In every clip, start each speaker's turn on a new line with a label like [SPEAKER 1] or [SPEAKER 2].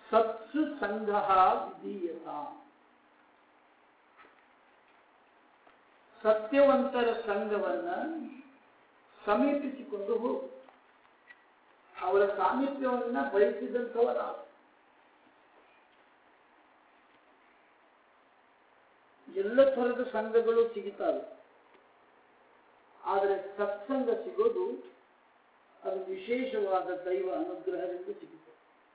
[SPEAKER 1] ಸತ್ಸು ಸಂಘ ವಿಧೀಯತ ಸತ್ಯವಂತರ ಸಂಘವನ್ನ ಸಮೀಪಿಸಿಕೊಂಡು ಹೋಗು ಅವರ ಸಾಮೀಪ್ಯವನ್ನ ಬಯಸಿದಂಥವರ ಎಲ್ಲ ಥರದ ಸಂಘಗಳು ಸಿಗುತ್ತವೆ ಆದರೆ ಸತ್ಸಂಗ ಸಿಗೋದು ಅದು ವಿಶೇಷವಾದ ದೈವ ಅನುಗ್ರಹದಿಂದ ಸಿಗುತ್ತದೆ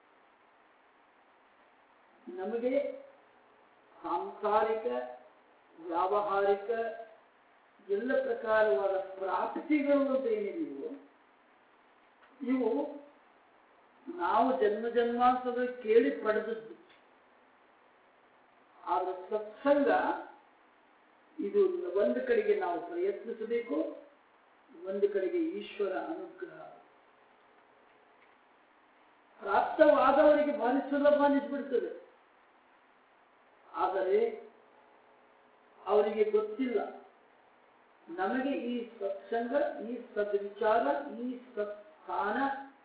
[SPEAKER 1] ನಮಗೆ ಸಾಂಸಾರಿಕ ವ್ಯಾವಹಾರಿಕ ಎಲ್ಲ ಪ್ರಕಾರವಾದ ಪ್ರಾಪ್ತಿಗಳು ಅಂತ ಏನಿದೆಯೋ ಇವು ನಾವು ಜನ್ಮ ಜನ್ಮಾಂತದ ಕೇಳಿ ಪಡೆದದ್ದು ಆದ್ರೆ ಸತ್ಸಂಗ ಇದು ಒಂದು ಕಡೆಗೆ ನಾವು ಪ್ರಯತ್ನಿಸಬೇಕು ಒಂದು ಕಡೆಗೆ ಈಶ್ವರ ಅನುಗ್ರಹ ಪ್ರಾಪ್ತವಾದವರಿಗೆ ಭಾರಿ ಸುಲಭ ಅನಿಸ್ಬಿಡ್ತದೆ ಆದರೆ ಅವರಿಗೆ ಗೊತ್ತಿಲ್ಲ ನಮಗೆ ಈ ಸತ್ಸಂಗ ಈ ಸದ್ವಿಚಾರ ಈ ಸತ್ಸ್ಥಾನ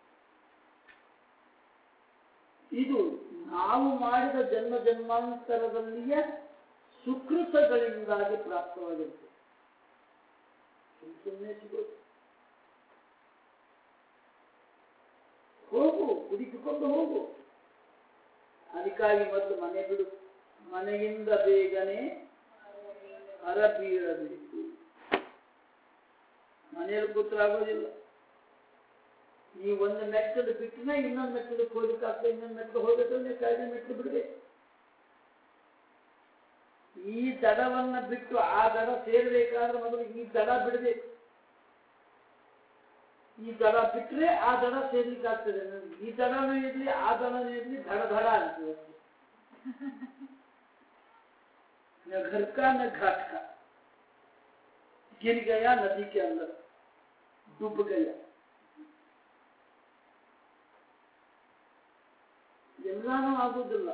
[SPEAKER 1] ಇದು ನಾವು ಮಾಡಿದ ಜನ್ಮ ಜನ್ಮಾಂತರದಲ್ಲಿಯ ಸುಕೃತಗಳಿಂದಾಗಿ ಪ್ರಾಪ್ತವಾಗಿರುತ್ತೆ ಸುಮ್ಮನೆ ಸಿಗೋದು ಹೋಗು ಹುಡುಕಿಕೊಂಡು ಹೋಗು ಅದಕ್ಕಾಗಿ ಮೊದಲು ಮನೆ ಬಿಡು ಮನೆಯಿಂದ ಬೇಗನೆ ಹೊರ ಬೀಳಬೇಕು ಮನೆಯಲ್ಲಿ ಕೂತ್ರಾಗೋದಿಲ್ಲ ಈ ಒಂದು ಮೆಟ್ಟಲು ಬಿಟ್ಟರೆ ಇನ್ನೊಂದು ಮೆಟ್ಟಲು ಹೋಗ್ಲಿಕ್ಕಾಗ್ತದೆ ಇನ್ನೊಂದು ಮೆಟ್ಟಲು ಹೋಗಬೇಕಂದ್ರೆ ಕಾಯ್ದೆ ಮೆಟ್ಟಲು ಬಿಡಬೇಕು ಈ ದಡವನ್ನ ಬಿಟ್ಟು ಆ ದಡ ಸೇರ್ಬೇಕಾದ್ರೆ ಮೊದಲು ಈ ದಡ ಬಿಡಬೇಕು ಈ ದಡ ಬಿಟ್ರೆ ಆ ದಡ ಸೇರ್ಲಿಕ್ಕೆ ಆಗ್ತದೆ ಈ ದಡನೂ ಇರ್ಲಿ ಆ ದಡನೂ ಇರ್ಲಿ ದಡ ದಡ ಆಗ್ತದೆ न घर का न घाट का गिर गया नदी के अंदर डूब गया ಎಲ್ಲಾನು ಆಗುವುದಿಲ್ಲ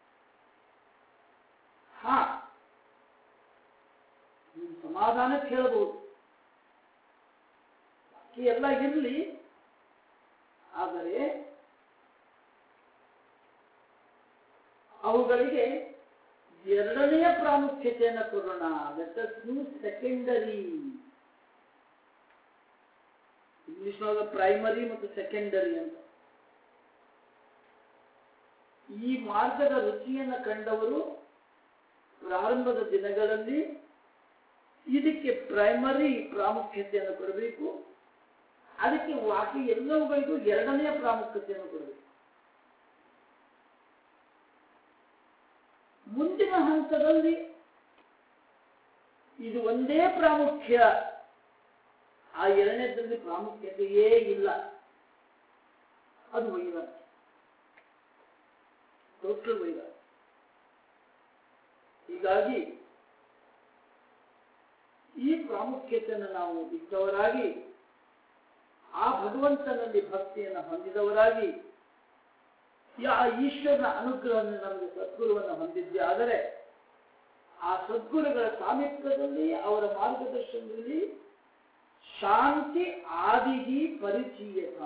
[SPEAKER 1] ಹಾ ನೀವು ಸಮಾಧಾನಕ್ಕೆ ಹೇಳ್ಬೋದು ಬಾಕಿ ಎಲ್ಲ ಇರಲಿ ಆದರೆ ಅವುಗಳಿಗೆ ಎರಡನೆಯ ಪ್ರಾಮುಖ್ಯತೆಯನ್ನು ಕೊಡೋಣ ಲೆಟ್ ಅಸ್ ಯೂ ಸೆಕೆಂಡರಿ ಇಂಗ್ಲಿಷ್ನೊಳಗೆ ಪ್ರೈಮರಿ ಮತ್ತು ಸೆಕೆಂಡರಿ ಅಂತ ಈ ಮಾರ್ಗದ ರುಚಿಯನ್ನು ಕಂಡವರು ಪ್ರಾರಂಭದ ದಿನಗಳಲ್ಲಿ ಇದಕ್ಕೆ ಪ್ರೈಮರಿ ಪ್ರಾಮುಖ್ಯತೆಯನ್ನು ಕೊಡಬೇಕು ಅದಕ್ಕೆ ಬಾಕಿ ಎಲ್ಲವುಗಳಿಗೂ ಎರಡನೆಯ ಪ್ರಾಮುಖ್ಯತೆಯನ್ನು ಕೊಡಬೇಕು ಮುಂದಿನ ಹಂತದಲ್ಲಿ ಇದು ಒಂದೇ ಪ್ರಾಮುಖ್ಯ ಆ ಎರಡನೇದಲ್ಲಿ ಪ್ರಾಮುಖ್ಯತೆಯೇ ಇಲ್ಲ ಅದು ವೈರಾಗ್ಯ ಟೋಟಲ್ ವೈರಾಗ್ಯ ಹೀಗಾಗಿ ಈ ಪ್ರಾಮುಖ್ಯತೆಯನ್ನು ನಾವು ಇದ್ದವರಾಗಿ ಆ ಭಗವಂತನಲ್ಲಿ ಭಕ್ತಿಯನ್ನು ಹೊಂದಿದವರಾಗಿ ಆ ಈಶ್ವರನ ಅನುಗ್ರಹವನ್ನು ನಮಗೆ ಸದ್ಗುರುವನ್ನು ಹೊಂದಿದ್ದೆ ಆದರೆ ಆ ಸದ್ಗುರುಗಳ ಸಾಮೀಪ್ಯದಲ್ಲಿ ಅವರ ಮಾರ್ಗದರ್ಶನದಲ್ಲಿ ಶಾಂತಿ ಆದಿಗಿ ಪರಿಚಯತ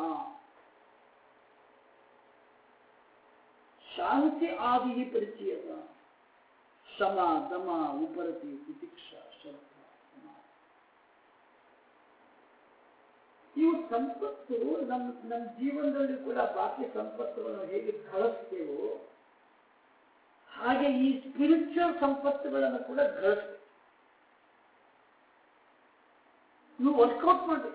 [SPEAKER 1] ಶಾಂತಿ ಆದಿಗಿ ಪರಿಚಯತ ಶಮ ದಮ ಉಪರತಿ ತಿತಿಕ್ಷ ಶ್ರದ್ಧಾ ಸಮಾಧಿ. ಇವು ಸಂಪತ್ತು ನಮ್ಮ ನಮ್ಮ ಜೀವನದಲ್ಲಿ ಕೂಡ ಬಾಕಿ ಸಂಪತ್ತುಗಳನ್ನು ಹೇಗೆ ಗಳಿಸ್ತೇವೋ ಹಾಗೆ ಈ ಸ್ಪಿರಿಚುವಲ್ ಸಂಪತ್ತುಗಳನ್ನು ಕೂಡ ಗಳಿಸ್ಬೇಕು ನೀವು ವರ್ಕೌಟ್ ಮಾಡಬೇಕು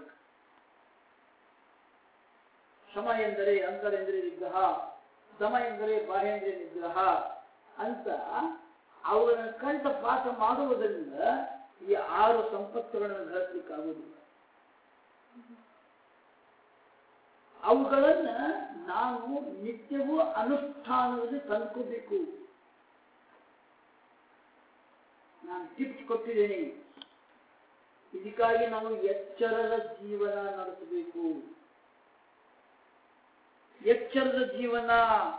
[SPEAKER 1] ಶ್ರಮ ಎಂದರೆ ಅಂತರೇಂದ್ರಿಯ ನಿಗ್ರಹ ದಮ ಎಂದರೆ ಬಾಹ್ಯೇಂದ್ರಿಯ ನಿಗ್ರಹ ಅಂತ ಅವುಗಳನ್ನು ಕಂಠ ಪಾಠ ಮಾಡುವುದರಿಂದ ಈ ಆರು ಸಂಪತ್ತುಗಳನ್ನು ಗಳಿಸ್ಲಿಕ್ಕಾಗುವುದಿಲ್ಲ ಅವುಗಳನ್ನ ನಾವು ನಿತ್ಯವೂ ಅನುಷ್ಠಾನದಲ್ಲಿ ತಂದ್ಕೋಬೇಕು ನಾನು ಟಿಪ್ಸ್ ಕೊಟ್ಟಿದ್ದೇನೆ ಇದಕ್ಕಾಗಿ ನಾವು ಎಚ್ಚರದ ಜೀವನ ನಡೆಸಬೇಕು ಎಚ್ಚರದ ಜೀವನ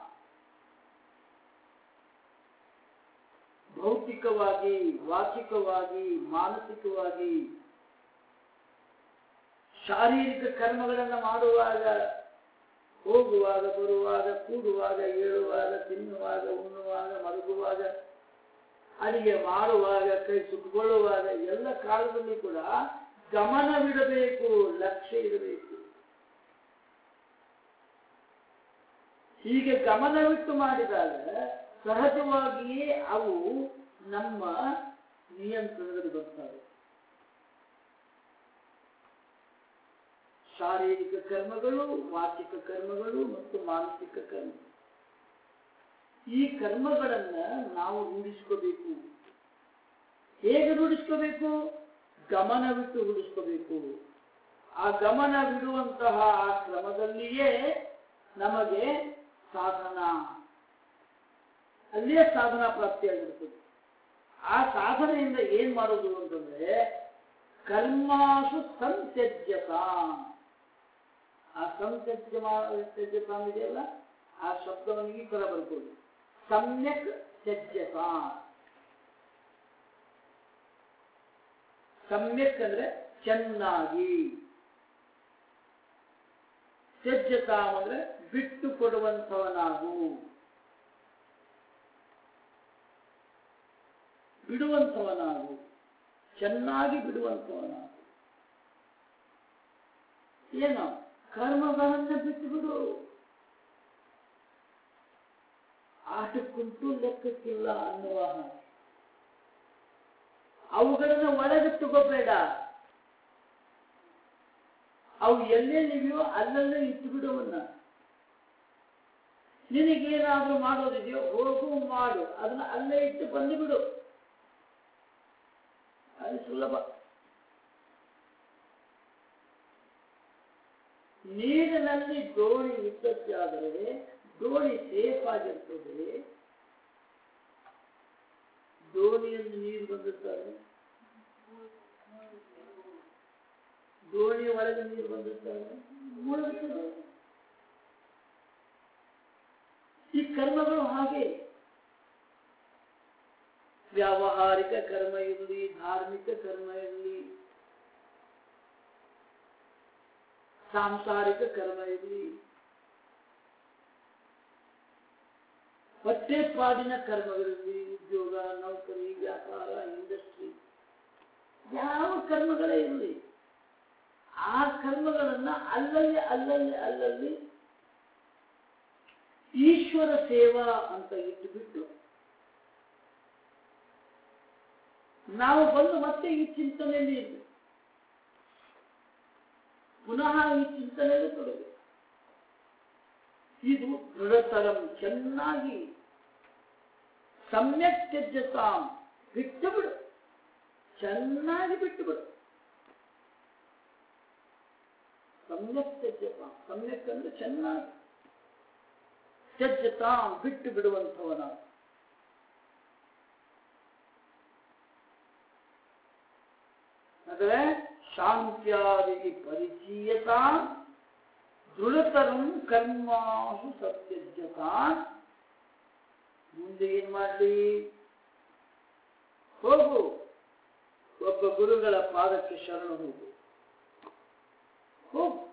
[SPEAKER 1] ಭೌತಿಕವಾಗಿ ವಾಚಿಕವಾಗಿ ಮಾನಸಿಕವಾಗಿ ಶಾರೀರಿಕ ಕರ್ಮಗಳನ್ನು ಮಾಡುವಾಗ ಹೋಗುವಾಗ ಬರುವಾಗ ಕೂಡುವಾಗ ಏಳುವಾಗ ತಿನ್ನುವಾಗ ಉಣ್ಣುವಾಗ ಮಲಗುವಾಗ ಅಡಿಗೆ ಮಾಡುವಾಗ ಕೈ ಸುತ್ತುಕೊಳ್ಳುವಾಗ ಎಲ್ಲ ಕಾಲದಲ್ಲಿ ಕೂಡ ಗಮನವಿಡಬೇಕು ಲಕ್ಷ್ಯ ಇರಬೇಕು ಹೀಗೆ ಗಮನವಿಟ್ಟು ಮಾಡಿದಾಗ ಸಹಜವಾಗಿಯೇ ಅವು ನಮ್ಮ ನಿಯಂತ್ರಣದಲ್ಲಿ ಬರ್ತವೆ ಶಾರೀರಿಕ ಕರ್ಮಗಳು ವಾಚಿಕ ಕರ್ಮಗಳು ಮತ್ತು ಮಾನಸಿಕ ಕರ್ಮ ಈ ಕರ್ಮಗಳನ್ನ ನಾವು ರೂಢಿಸ್ಕೋಬೇಕು ಹೇಗೆ ರೂಢಿಸ್ಕೋಬೇಕು ಗಮನವಿಟ್ಟು ರೂಢಿಸ್ಕೋಬೇಕು ಆ ಗಮನ ಬಿಡುವಂತಹ ಆ ಕ್ರಮದಲ್ಲಿಯೇ ನಮಗೆ ಸಾಧನ ಅಲ್ಲಿಯೇ ಸಾಧನ ಪ್ರಾಪ್ತಿಯಾಗಿರ್ತದೆ ಆ ಸಾಧನೆಯಿಂದ ಏನ್ ಮಾಡೋದು ಅಂತಂದ್ರೆ ಕರ್ಮಾಸು ಸಂತ್ಯಜ್ಯತ ಆ ಸಂತ್ಯಜ್ಯ ತ್ಯಜ್ಯತ ಇದೆಯಲ್ಲ ಆ ಶಬ್ದವನ್ನು ಈ ತರ ಬರ್ಬೋದು ಸಮ್ಯಕ್ ತ್ಯಜ್ಯತ ಸಮ್ಯಕ್ ಅಂದ್ರೆ ಚೆನ್ನಾಗಿ ತ್ಯಜ್ಯತ ಅಂದ್ರೆ ಬಿಟ್ಟು ಕೊಡುವಂಥವನಾಗು ಬಿಡುವಂಥವನಾಗು ಚೆನ್ನಾಗಿ ಬಿಡುವಂಥವನಾಗು ಏನು ಕರ್ಮಗಳನ್ನ ಬಿಟ್ಟು ಬಿಡು ಆಟಕ್ಕುಂಟು ಲೆಕ್ಕಕ್ಕಿಲ್ಲ ಅನ್ನುವ ಹಾಗೆ ಅವುಗಳನ್ನ ಒಳಗೆ ತಗೋಬೇಡ ಅವು ಎಲ್ಲೆಲ್ಲಿವೆಯೋ ಅಲ್ಲಲ್ಲೇ ಇಟ್ಟು ಬಿಡುವನ್ನ ನಿನಗೇನಾದ್ರೂ ಮಾಡೋದಿದೆಯೋ ಹೋಗು ಮಾಡು ಅದನ್ನ ಅಲ್ಲೇ ಇಟ್ಟು ಬಂದು ಬಿಡು ಅದು ಸುಲಭ ನೀರಿನಲ್ಲಿ ದೋಣಿ ಇದ್ದದ್ದಾದರೆ ದೋಣಿ ಸೇಫ್ ಆಗಿರ್ತದೆ ದೋಣಿಯಲ್ಲಿ ನೀರು ಬಂದಿರ್ತಾರೆ ದೋಣಿ ಒಳಗೆ ನೀರು ಬಂದಿರ್ತಾರೆ ಮುಳುಗುತ್ತದೆ ಈ ಕರ್ಮಗಳು ಹಾಗೆ ವ್ಯಾವಹಾರಿಕ ಕರ್ಮ ಇರಲಿ ಧಾರ್ಮಿಕ ಕರ್ಮ ಇರಲಿ ಸಾಂಸಾರಿಕ ಕರ್ಮ ಇರಲಿ ಹೊಟ್ಟೆಪಾಡಿನ ಕರ್ಮಗಳಿರಲಿ ಉದ್ಯೋಗ ನೌಕರಿ ವ್ಯಾಪಾರ ಇಂಡಸ್ಟ್ರಿ ಯಾವ ಕರ್ಮಗಳೇ ಇರಲಿ ಆ ಕರ್ಮಗಳನ್ನ ಅಲ್ಲಲ್ಲಿ ಅಲ್ಲಲ್ಲಿ ಅಲ್ಲಲ್ಲಿ ಈಶ್ವರ ಸೇವಾ ಅಂತ ಇಟ್ಟುಬಿಟ್ಟು ನಾವು ಬಂದು ಮತ್ತೆ ಈ ಚಿಂತನೆಯಲ್ಲಿ ಇರಬೇಕು ಪುನಃ ಈ ಚಿಂತನೆಯಲ್ಲಿ ತೊಡಗಬೇಕು ಇದು ದೃಢತರಂ ಚೆನ್ನಾಗಿ ಸಮ್ಯಕ್ ತ್ಯಜ್ಯತಾಂ ಬಿಟ್ಟು ಬಿಡು ಚೆನ್ನಾಗಿ ಬಿಟ್ಟು ಬಿಡು ಸಮ್ಯಕ್ ತ್ಯಜ್ಯತಾಂ ಸಮ್ಯಕ್ ಅಂದ್ರೆ ಚೆನ್ನಾಗಿ ತ್ಯಜ್ಯತಾಂ ಬಿಟ್ಟು ಬಿಡುವಂಥವನ ಅಂದ್ರೆ ಶಾಂತ್ಯಾದಿ ಪರಿಚೀಯತ ದೃಢತರಂ ಕರ್ಮಾಸು ಸತ್ಯಜ್ಯತ ಮುಂದೆ ಏನ್ ಮಾಡಲಿ ಹೋಗು ಒಬ್ಬ ಗುರುಗಳ ಪಾದಕ್ಕೆ ಶರಣ ಹೋಗು ಹೋಗು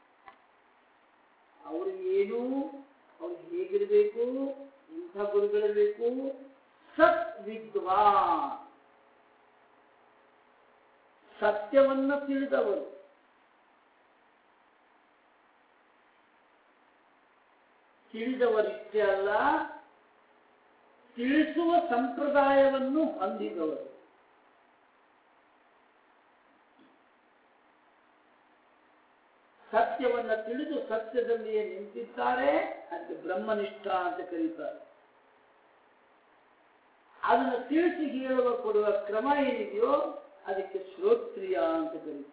[SPEAKER 1] ಅವ್ರಿಗೆ ಏನು ಅವ್ರಿಗೆ ಹೇಗಿರಬೇಕು ಇಂಥ ಗುರುಗಳಿರಬೇಕು ಸತ್ ವಿದ್ವಾನ್ ಸತ್ಯವನ್ನ ತಿಳಿದವರು ತಿಳಿದವರಿಷ್ಟೇ ಅಲ್ಲ ತಿಳಿಸುವ ಸಂಪ್ರದಾಯವನ್ನು ಹೊಂದಿದವರು ಸತ್ಯವನ್ನ ತಿಳಿದು ಸತ್ಯದಲ್ಲಿಯೇ ನಿಂತಿದ್ದಾರೆ ಅದಕ್ಕೆ ಬ್ರಹ್ಮನಿಷ್ಠ ಅಂತ ಕರೀತಾರೆ ಅದನ್ನು ತಿಳಿಸಿ ಹೇಳುವ ಕೊಡುವ ಕ್ರಮ ಏನಿದೆಯೋ ಅದಕ್ಕೆ ಶ್ರೋತ್ರಿಯ ಅಂತ ಕರೀತಾರೆ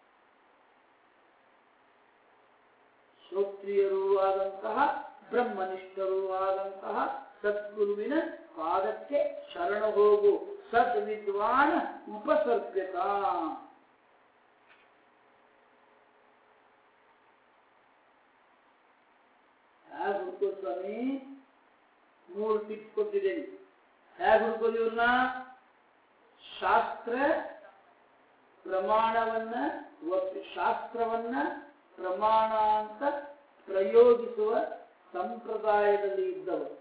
[SPEAKER 1] ಶ್ರೋತ್ರಿಯರೂ ಆದಂತಹ ಬ್ರಹ್ಮನಿಷ್ಠರೂ ಆದಂತಹ ಸದ್ಗುರುವಿನ ಪಾದಕ್ಕೆ ಶರಣ ಹೋಗು ಸದ್ ವಿದ್ವಾನ್ ಉಪಸರ್ಪ್ಯತ ಹೇಗೆ ಹುಡ್ಕೋ ಸ್ವಾಮಿ ಮೂರು ಟಿಪ್ಸ್ ಕೊಟ್ಟಿದ್ದೇನೆ ಹೇಗೆ ಹುಡ್ಕೋದು ಇವ್ರನ್ನ ಶಾಸ್ತ್ರ ಪ್ರಮಾಣವನ್ನ ಒಪ್ಪಿ ಶಾಸ್ತ್ರವನ್ನ ಪ್ರಮಾಣ ಅಂತ ಪ್ರಯೋಗಿಸುವ ಸಂಪ್ರದಾಯದಲ್ಲಿ ಇದ್ದವರು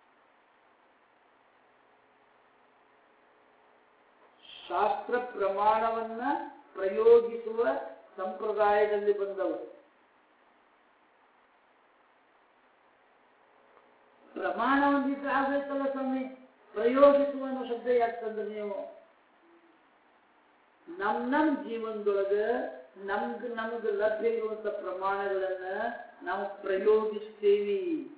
[SPEAKER 1] ಶಾಸ್ತ್ರ ಪ್ರಮಾಣವನ್ನ ಪ್ರಯೋಗಿಸುವ ಸಂಪ್ರದಾಯದಲ್ಲಿ ಬಂದವರು ಪ್ರಮಾಣ ಒಂದಿದ್ರೆ ಆಗ್ಬೇಕಲ್ಲ ಸ್ವಾಮಿ ಪ್ರಯೋಗಿಸುವ ಅನ್ನೋ ಶಬ್ದ ಯಾಕೆ ತಂದ್ರೆ ನೀವು ನಮ್ ನಮ್ ಜೀವನದೊಳಗ ನಮ್ಗ್ ನಮ್ಗೆ ಲಭ್ಯ ಇರುವಂತ ಪ್ರಮಾಣಗಳನ್ನ ನಾವು ಪ್ರಯೋಗಿಸ್ತೇವಿ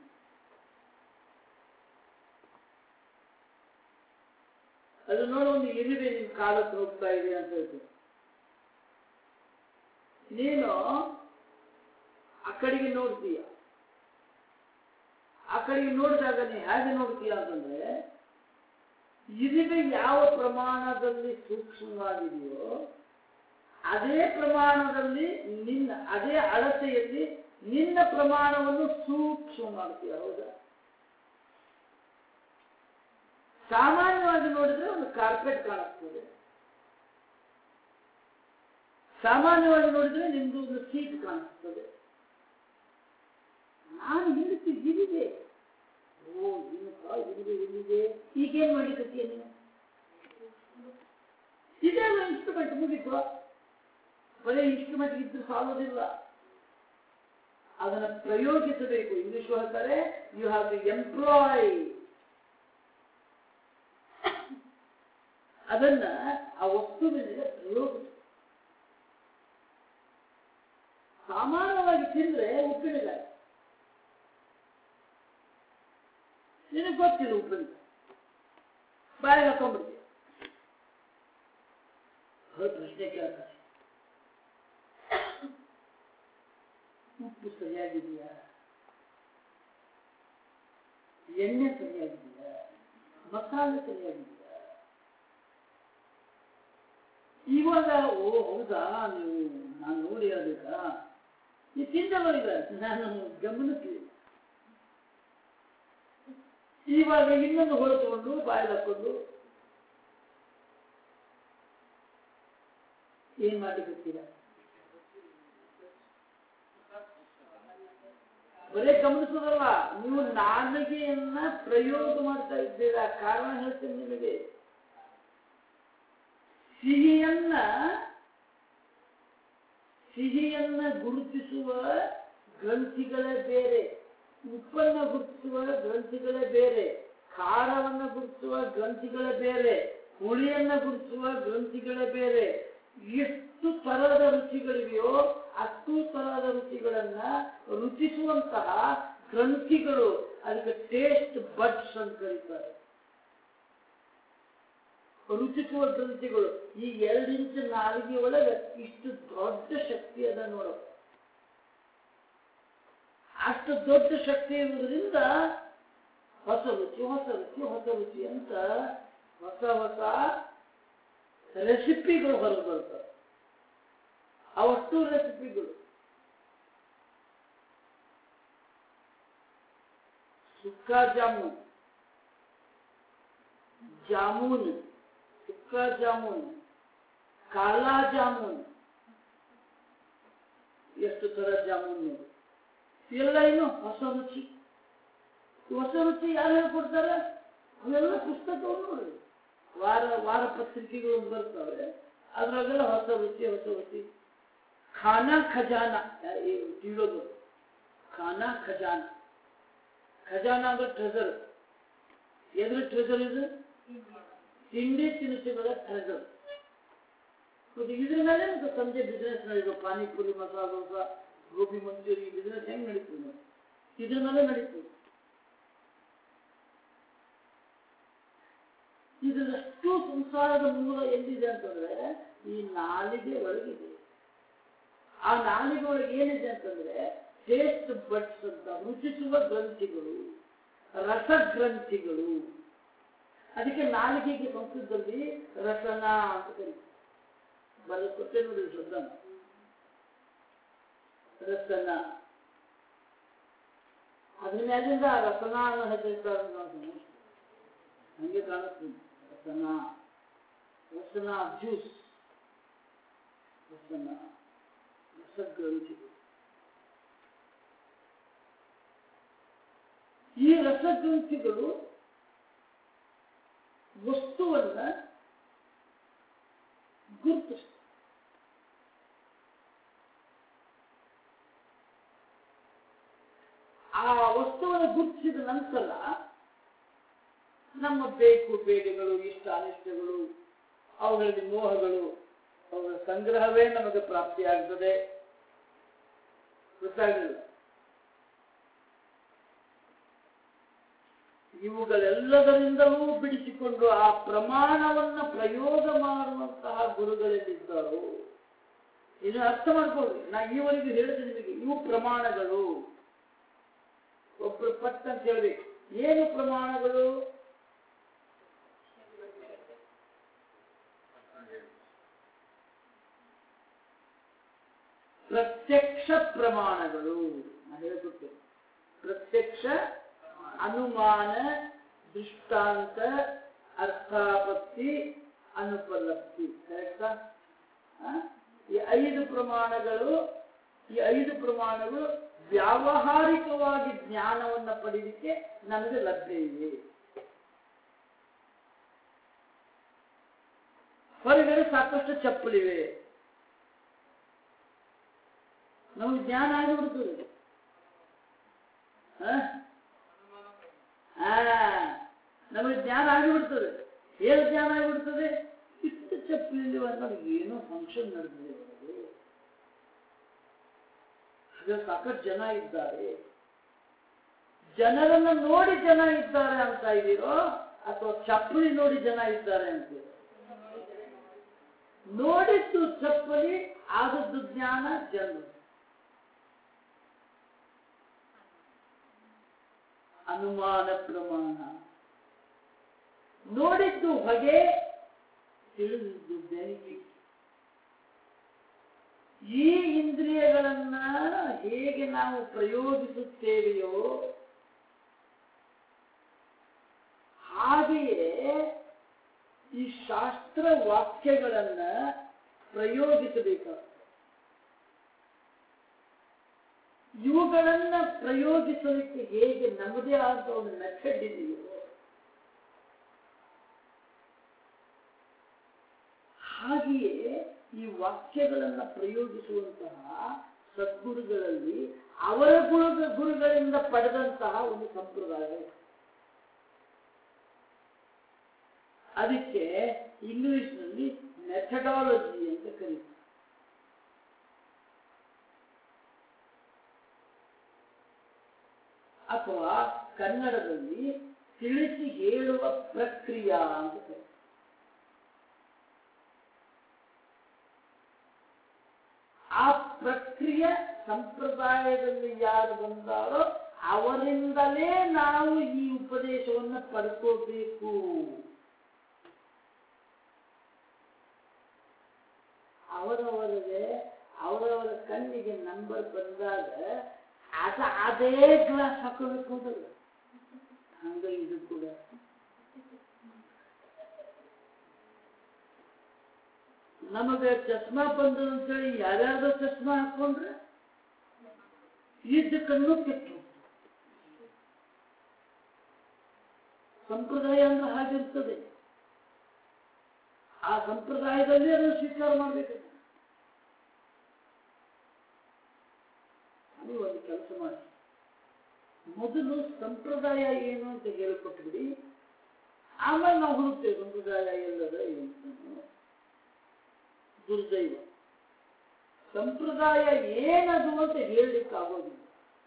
[SPEAKER 1] ಅದು ನೋಡಿ ಒಂದು ಇರುವೆ ನಿನ್ ಕಾಲಕ್ಕೆ ಹೋಗ್ತಾ ಇದೆ ಅಂತ ಹೇಳ್ತೀನಿ ನೀನು ಆ ಕಡೆಗೆ ನೋಡ್ತೀಯ ಆ ಕಡೆಗೆ ನೋಡಿದಾಗ ನೀ ಹೇಗೆ ನೋಡ್ತೀಯ ಅಂತಂದ್ರೆ ಇರುವೆ ಯಾವ ಪ್ರಮಾಣದಲ್ಲಿ ಸೂಕ್ಷ್ಮವಾಗಿದೆಯೋ ಅದೇ ಪ್ರಮಾಣದಲ್ಲಿ ನಿನ್ನ ಅದೇ ಅಳತೆಯಲ್ಲಿ ನಿನ್ನ ಪ್ರಮಾಣವನ್ನು ಸೂಕ್ಷ್ಮ ಮಾಡ್ತೀಯ ಹೌದಾ ಸಾಮಾನ್ಯವಾಗಿ ನೋಡಿದ್ರೆ ಒಂದು ಕಾರ್ಪೆಟ್ ಕಾಣಿಸ್ತದೆ ಸಾಮಾನ್ಯವಾಗಿ ನೋಡಿದ್ರೆ ನಿಮ್ದು ಒಂದು ಸೀಟ್ ಕಾಣಿಸ್ತದೆ ನಾನು ಹೇಳ್ತೀನಿ ಇಲ್ಲಿದೆ ಓ ಏನಪ್ಪ ಇಲ್ಲಿದೆ ಇಲ್ಲಿದೆ ಈಗೇನ್ ಮಾಡ್ಲಿಕ್ಕತ್ತೀಯ ನೀನು ಇದೇ ಇನ್ಸ್ಟ್ರೂಮೆಂಟ್ ಮುಗಿತು ಬರೀ ಇನ್ಸ್ಟ್ರೂಮೆಂಟ್ ಇದ್ರೆ ಸಾಲೋದಿಲ್ಲ ಅದನ್ನು ಪ್ರಯೋಗಿಸಬೇಕು ಇಂಗ್ಲಿಷ್ ಹೇಳ್ತಾರೆ ಯು ಹ್ಯಾವ್ ಟು ಎಂಪ್ಲಾಯ್ ಅದನ್ನ ಆ ವಸ್ತುವಿನಿಂದ ಪ್ರಯೋಗಿಸ ಸಾಮಾನ್ಯವಾಗಿ ತಿಂದ್ರೆ ಉಪ್ಪಿನಕಾಯಿ ನಿನಗೆ ಗೊತ್ತಿಲ್ಲ ಉಪ್ಪಿನಕಾಯಿ ಬಾಯಿಗೆ ಹಾಕೊಂಡ್ಬಿಡ್ತೀಯ ಅವ್ರು ಪ್ರಶ್ನೆ ಕೇಳ್ತಾರೆ ಉಪ್ಪು ಸರಿಯಾಗಿದೆಯಾ ಎಣ್ಣೆ ಸರಿಯಾಗಿದೆಯಾ ಮಸಾಲೆ ಸರಿಯಾಗಿದೆಯಾ ಇವಾಗ ಓ ಹೌದಾ ನೀವು ನಾನು ನೋಡಿ ಹೇಳ್ಬೇಕಾ ನೀವು ತಿಂದಲ್ಲ ಈಗ ನಾನು ಗಮನಿಸ್ಲಿಲ್ಲ ಇವಾಗ ಇನ್ನೊಂದು ಹೊರತುಕೊಂಡು ಬಾಯಿ ಹಾಕೊಂಡು ಏನ್ ಮಾಡ್ಲಿಕ್ಕೀರಾ ಬರೇ ಗಮನಿಸೋದಲ್ಲ ನೀವು ನಾಲಿಗೆಯನ್ನ ಪ್ರಯೋಗ ಮಾಡ್ತಾ ಇದ್ದೀರಾ ಕಾರಣ ಹೇಳ್ತೀನಿ ನಿಮಗೆ ಸಿಹಿಯನ್ನ ಸಿಹಿಯನ್ನ ಗುರುತಿಸುವ ಗ್ರಂಥಿಗಳೇ ಬೇರೆ ಉಪ್ಪನ್ನ ಗುರುತಿಸುವ ಗ್ರಂಥಿಗಳೇ ಬೇರೆ ಖಾರವನ್ನ ಗುರುತಿಸುವ ಗ್ರಂಥಿಗಳೇ ಬೇರೆ ಹುಳಿಯನ್ನ ಗುರುತಿಸುವ ಗ್ರಂಥಿಗಳೇ ಬೇರೆ ಎಷ್ಟು ತರಹದ ರುಚಿಗಳಿವೆಯೋ ಅಷ್ಟು ತರಹದ ರುಚಿಗಳನ್ನ ರುಚಿಸುವಂತಹ ಗ್ರಂಥಿಗಳು ಅದಕ್ಕೆ ಟೇಸ್ಟ್ ಬಡ್ಸ್ ಅಂತ ಕರೀತಾರೆ ರುಚಿಸುವ ಗ್ರಂಥಿಗಳು ಈ ಎರಡು ಇಂಚು ನಾಲಿಗೆ ಒಳಗೆ ಇಷ್ಟು ದೊಡ್ಡ ಶಕ್ತಿ ಅದ ನೋಡ ಅಷ್ಟು ದೊಡ್ಡ ಶಕ್ತಿ ಇರುವುದರಿಂದ ಹೊಸ ರುಚಿ ಹೊಸ ರುಚಿ ಹೊಸ ರುಚಿ ಅಂತ ಹೊಸ ಹೊಸ ರೆಸಿಪಿಗಳು ಹೊರಗೆ ಬರ್ತವೆ ಅವಷ್ಟು ರೆಸಿಪಿಗಳು ಸುಕ್ಕ ಜಾಮೂನ್ ಜಾಮೂನ್ ಸುಕ್ಕ ಜಾಮೂನ್ ಕಾಲಾ ಜಾಮೂನ್ ಎಷ್ಟು ತರ ಜಾಮೂನ್ ನೋಡಿ ಎಲ್ಲ ಏನು ಹೊಸ ರುಚಿ ಈ ಹೊಸ ರುಚಿ ಯಾರು ಹೇಳ್ಕೊಡ್ತಾರೆ ಅವೆಲ್ಲ ಪುಸ್ತಕವನ್ನು ನೋಡಿ ವಾರ ವಾರ ಪತ್ರಿಕೆಗಳು ಬರ್ತವೆ ಅದ್ರಾಗೆಲ್ಲ ಹೊಸ ರುಚಿ ಹೊಸ ರುಚಿ ಖಾನಾ ಖಜಾನ ತಿಳಿಯೋದು ಖಾನಾ ಖಜಾನ ಖಜಾನ ಅಂದ್ರೆ ಟ್ರೆಜರ್ ಎದ್ರ ಟ್ರೆಜರ್ ಇದು ತಿಂಡಿ ತಿನಿಸುಗಳ ಟ್ರೆಜರ್ ಮತ್ತು ಇದ್ರ ಮೇಲೆ ಮತ್ತೆ ಸಂಜೆ ಬಿಸ್ನೆಸ್ ನಡೆದು ಪಾನಿಪುರಿ ಮಸಾಲ ದೋಸೆ ಗೋಬಿ ಮಂಚೂರಿ ಬಿಸ್ನೆಸ್ ಹೆಂಗ್ ನಡೀತದೆ ಇದ್ರ ಮೇಲೆ ನಡೀತದೆ ಇದರಷ್ಟು ಸಂಸಾರದ ಮೂಲ ಎಲ್ಲಿದೆ ಅಂತಂದ್ರೆ ಈ ನಾಲಿಗೆ ಒಳಗಿದೆ ಆ ನಾಲಿಗೆ ಒಳಗೆ ಏನಿದೆ ಅಂತಂದ್ರೆ ಟೇಸ್ಟ್ ಬಡ್ಸ್ ಅಂತ ರುಚಿಸುವ ಗ್ರಂಥಿಗಳು ರಸಗ್ರಂಥಿಗಳು ಅದಕ್ಕೆ ನಾಲಿಗೆಗೆ ಸಂಸ್ಕೃತದಲ್ಲಿ ರಸನ ಅಂತ ಕರೀತಾರೆ ಬರೆದು ಕೊಟ್ಟೆ ನೋಡಿ ಶಬ್ದ ರಸನ ಅದ್ರ ಮೇಲಿಂದ ರಸನ ಅನ್ನೋ ಹೆಸರಿದ್ದಾರೆ ಹಂಗೆ ಕಾಣಿಸ್ತೀನಿ ರಸನ ರಸನ ಜ್ಯೂಸ್ ರಸನ ರಸಗ್ರಂಥಿಗಳು ಈ ರಸಗ್ರಂಥಿಗಳು ವಸ್ತುವನ್ನ ಗುರುತಿಸ್ತವೆ ಆ ವಸ್ತುವನ್ನು ಗುರುತಿಸಿದ ನಂತರ ನಮ್ಮ ಬೇಕು ಬೇಡಿಗಳು ಇಷ್ಟ ಅನಿಷ್ಟಗಳು ಅವುಗಳಲ್ಲಿ ಮೋಹಗಳು ಅವುಗಳ ಸಂಗ್ರಹವೇ ನಮಗೆ ಪ್ರಾಪ್ತಿಯಾಗ್ತದೆ ಗೊತ್ತಾಗಲಿಲ್ಲ ಇವುಗಳೆಲ್ಲದರಿಂದಲೂ ಬಿಡಿಸಿಕೊಂಡು ಆ ಪ್ರಮಾಣವನ್ನ ಪ್ರಯೋಗ ಮಾಡುವಂತಹ ಗುರುಗಳಲ್ಲಿದ್ದಾರೋ ಇದು ಅರ್ಥ ಮಾಡ್ಕೊಳ್ಳಿ ನಾ ಈವರೆಗೂ ಹೇಳಿದೆ ನಿಮಗೆ ಇವು ಪ್ರಮಾಣಗಳು ಒಬ್ರು ಪಟ್ ಅಂತ ಹೇಳ್ಬೇಕು ಏನು ಪ್ರಮಾಣಗಳು ಪ್ರತ್ಯಕ್ಷ ಪ್ರಮಾಣಗಳು ನಾನು ಹೇಳ್ಕೊಡ್ತೇನೆ ಪ್ರತ್ಯಕ್ಷ ಅನುಮಾನ ದೃಷ್ಟಾಂತ ಅರ್ಥಾಪತ್ತಿ ಅನುಪಲಬ್ಧಿ ಕರೆಕ್ಟಾ ಈ ಐದು ಪ್ರಮಾಣಗಳು ಈ ಐದು ಪ್ರಮಾಣಗಳು ವ್ಯಾವಹಾರಿಕವಾಗಿ ಜ್ಞಾನವನ್ನ ಪಡೆಯಲಿಕ್ಕೆ ನಮಗೆ ಲಭ್ಯ ಇವೆ ಹೊರಗಡೆ ಸಾಕಷ್ಟು ಚಪ್ಪಲಿವೆ ನಮಗೆ ಜ್ಞಾನ ಆಗಿಬಿಡ್ತದೆ ಹ? ಆ, ನಮಗೆ ಜ್ಞಾನ ಆಗಿಬಿಡ್ತದೆ ಏನು ಜ್ಞಾನ ಆಗಿಬಿಡ್ತದೆ ಇಷ್ಟು ಚಪ್ಪಲಿ ಅನ್ನೋದು ಏನೋ ಫಂಕ್ಷನ್ ನಡೆದಿದೆ ಒಳಗೆ ಹಾಗೆ ಸಾಕಷ್ಟು ಜನ ಇದ್ದಾರೆ ಜನರನ್ನ ನೋಡಿ ಜನ ಇದ್ದಾರೆ ಅಂತ ಇದ್ದೀರೋ ಅಥವಾ ಚಪ್ಪಲಿ ನೋಡಿ ಜನ ಇದ್ದಾರೆ ಅಂತೀರೋ ನೋಡಿದ್ದು ಚಪ್ಪಲಿ ಆದದ್ದು ಜ್ಞಾನ ಜನ ಅನುಮಾನ ಪ್ರಮಾಣ ನೋಡಿದ್ದು ಹೊಗೆ ತಿಳಿದಿದ್ದು ಬೆನಿಫಿಟ್ ಈ ಇಂದ್ರಿಯಗಳನ್ನ ಹೇಗೆ ನಾವು ಪ್ರಯೋಗಿಸುತ್ತೇವೆಯೋ ಹಾಗೆಯೇ ಈ ಶಾಸ್ತ್ರ ವಾಕ್ಯಗಳನ್ನ ಪ್ರಯೋಗಿಸಬೇಕಾಗ್ತದೆ ಇವುಗಳನ್ನ ಪ್ರಯೋಗಿಸಲಿಕ್ಕೆ ಹೇಗೆ ನಮ್ಮದೇ ಆದ ಒಂದು ಮೆಥಡ್ ಇದೆಯೋ ಹಾಗೆಯೇ ಈ ವಾಕ್ಯಗಳನ್ನ ಪ್ರಯೋಗಿಸುವಂತಹ ಸದ್ಗುರುಗಳಲ್ಲಿ ಅವರ ಗುರು ಗುರುಗಳಿಂದ ಪಡೆದಂತಹ ಒಂದು ಸಂಪ್ರದಾಯ ಇದೆ. ಅದಕ್ಕೆ ಇಂಗ್ಲಿಷ್ನಲ್ಲಿ ಮೆಥಡಾಲಜಿ ಅಂತ ಕರೀತಾರೆ ಅಥವಾ ಕನ್ನಡದಲ್ಲಿ ತಿಳಿಸಿ ಹೇಳುವ ಪ್ರಕ್ರಿಯೆ ಅಂತ ಕರೀತಾರೆ ಆ ಪ್ರಕ್ರಿಯೆ ಸಂಪ್ರದಾಯದಲ್ಲಿ ಯಾರು ಬಂದಾರೋ ಅವರಿಂದಲೇ ನಾವು ಈ ಉಪದೇಶವನ್ನು ಪಡ್ಕೋಬೇಕು ಅವರವರಿಗೆ ಅವರವರ ಕಣ್ಣಿಗೆ ನಂಬರ್ ಬಂದಾಗ ಅದ ಅದೇ ಗ್ಲಾಸ್ ಹಾಕೋಬೇಕು ಅಂತಲ್ಲ ಹಂಗ ಇದು ಕೂಡ ನಮಗೆ ಚಸ್ಮಾ ಬಂದದ ಅಂತೇಳಿ ಯಾರ್ಯಾರ್ದೋ ಚಸ್ಮಾ ಹಾಕೊಂಡ್ರೆ ಇದ್ದ ಕಣ್ಣು ಕೆಟ್ಟು ಸಂಪ್ರದಾಯ ಅಂದ್ರೆ ಹಾಗಿರ್ತದೆ ಆ ಸಂಪ್ರದಾಯದಲ್ಲಿ ಅದನ್ನು ಸ್ವೀಕಾರ ಮಾಡಬೇಕು ನೀವು ಒಂದು ಕೆಲಸ ಮಾಡಿ ಮೊದಲು ಸಂಪ್ರದಾಯ ಏನು ಅಂತ ಹೇಳಿಕೊಟ್ಬಿಡಿ ಆಮೇಲೆ ನಾವು ಹುಡುಕ್ತೇವೆ ಸಂಪ್ರದಾಯ ಎಲ್ಲದ ಏನು ದುರ್ದೈವ ಸಂಪ್ರದಾಯ ಏನದು ಅಂತ ಹೇಳಲಿಕ್ಕೆ ಆಗೋದಿಲ್ಲ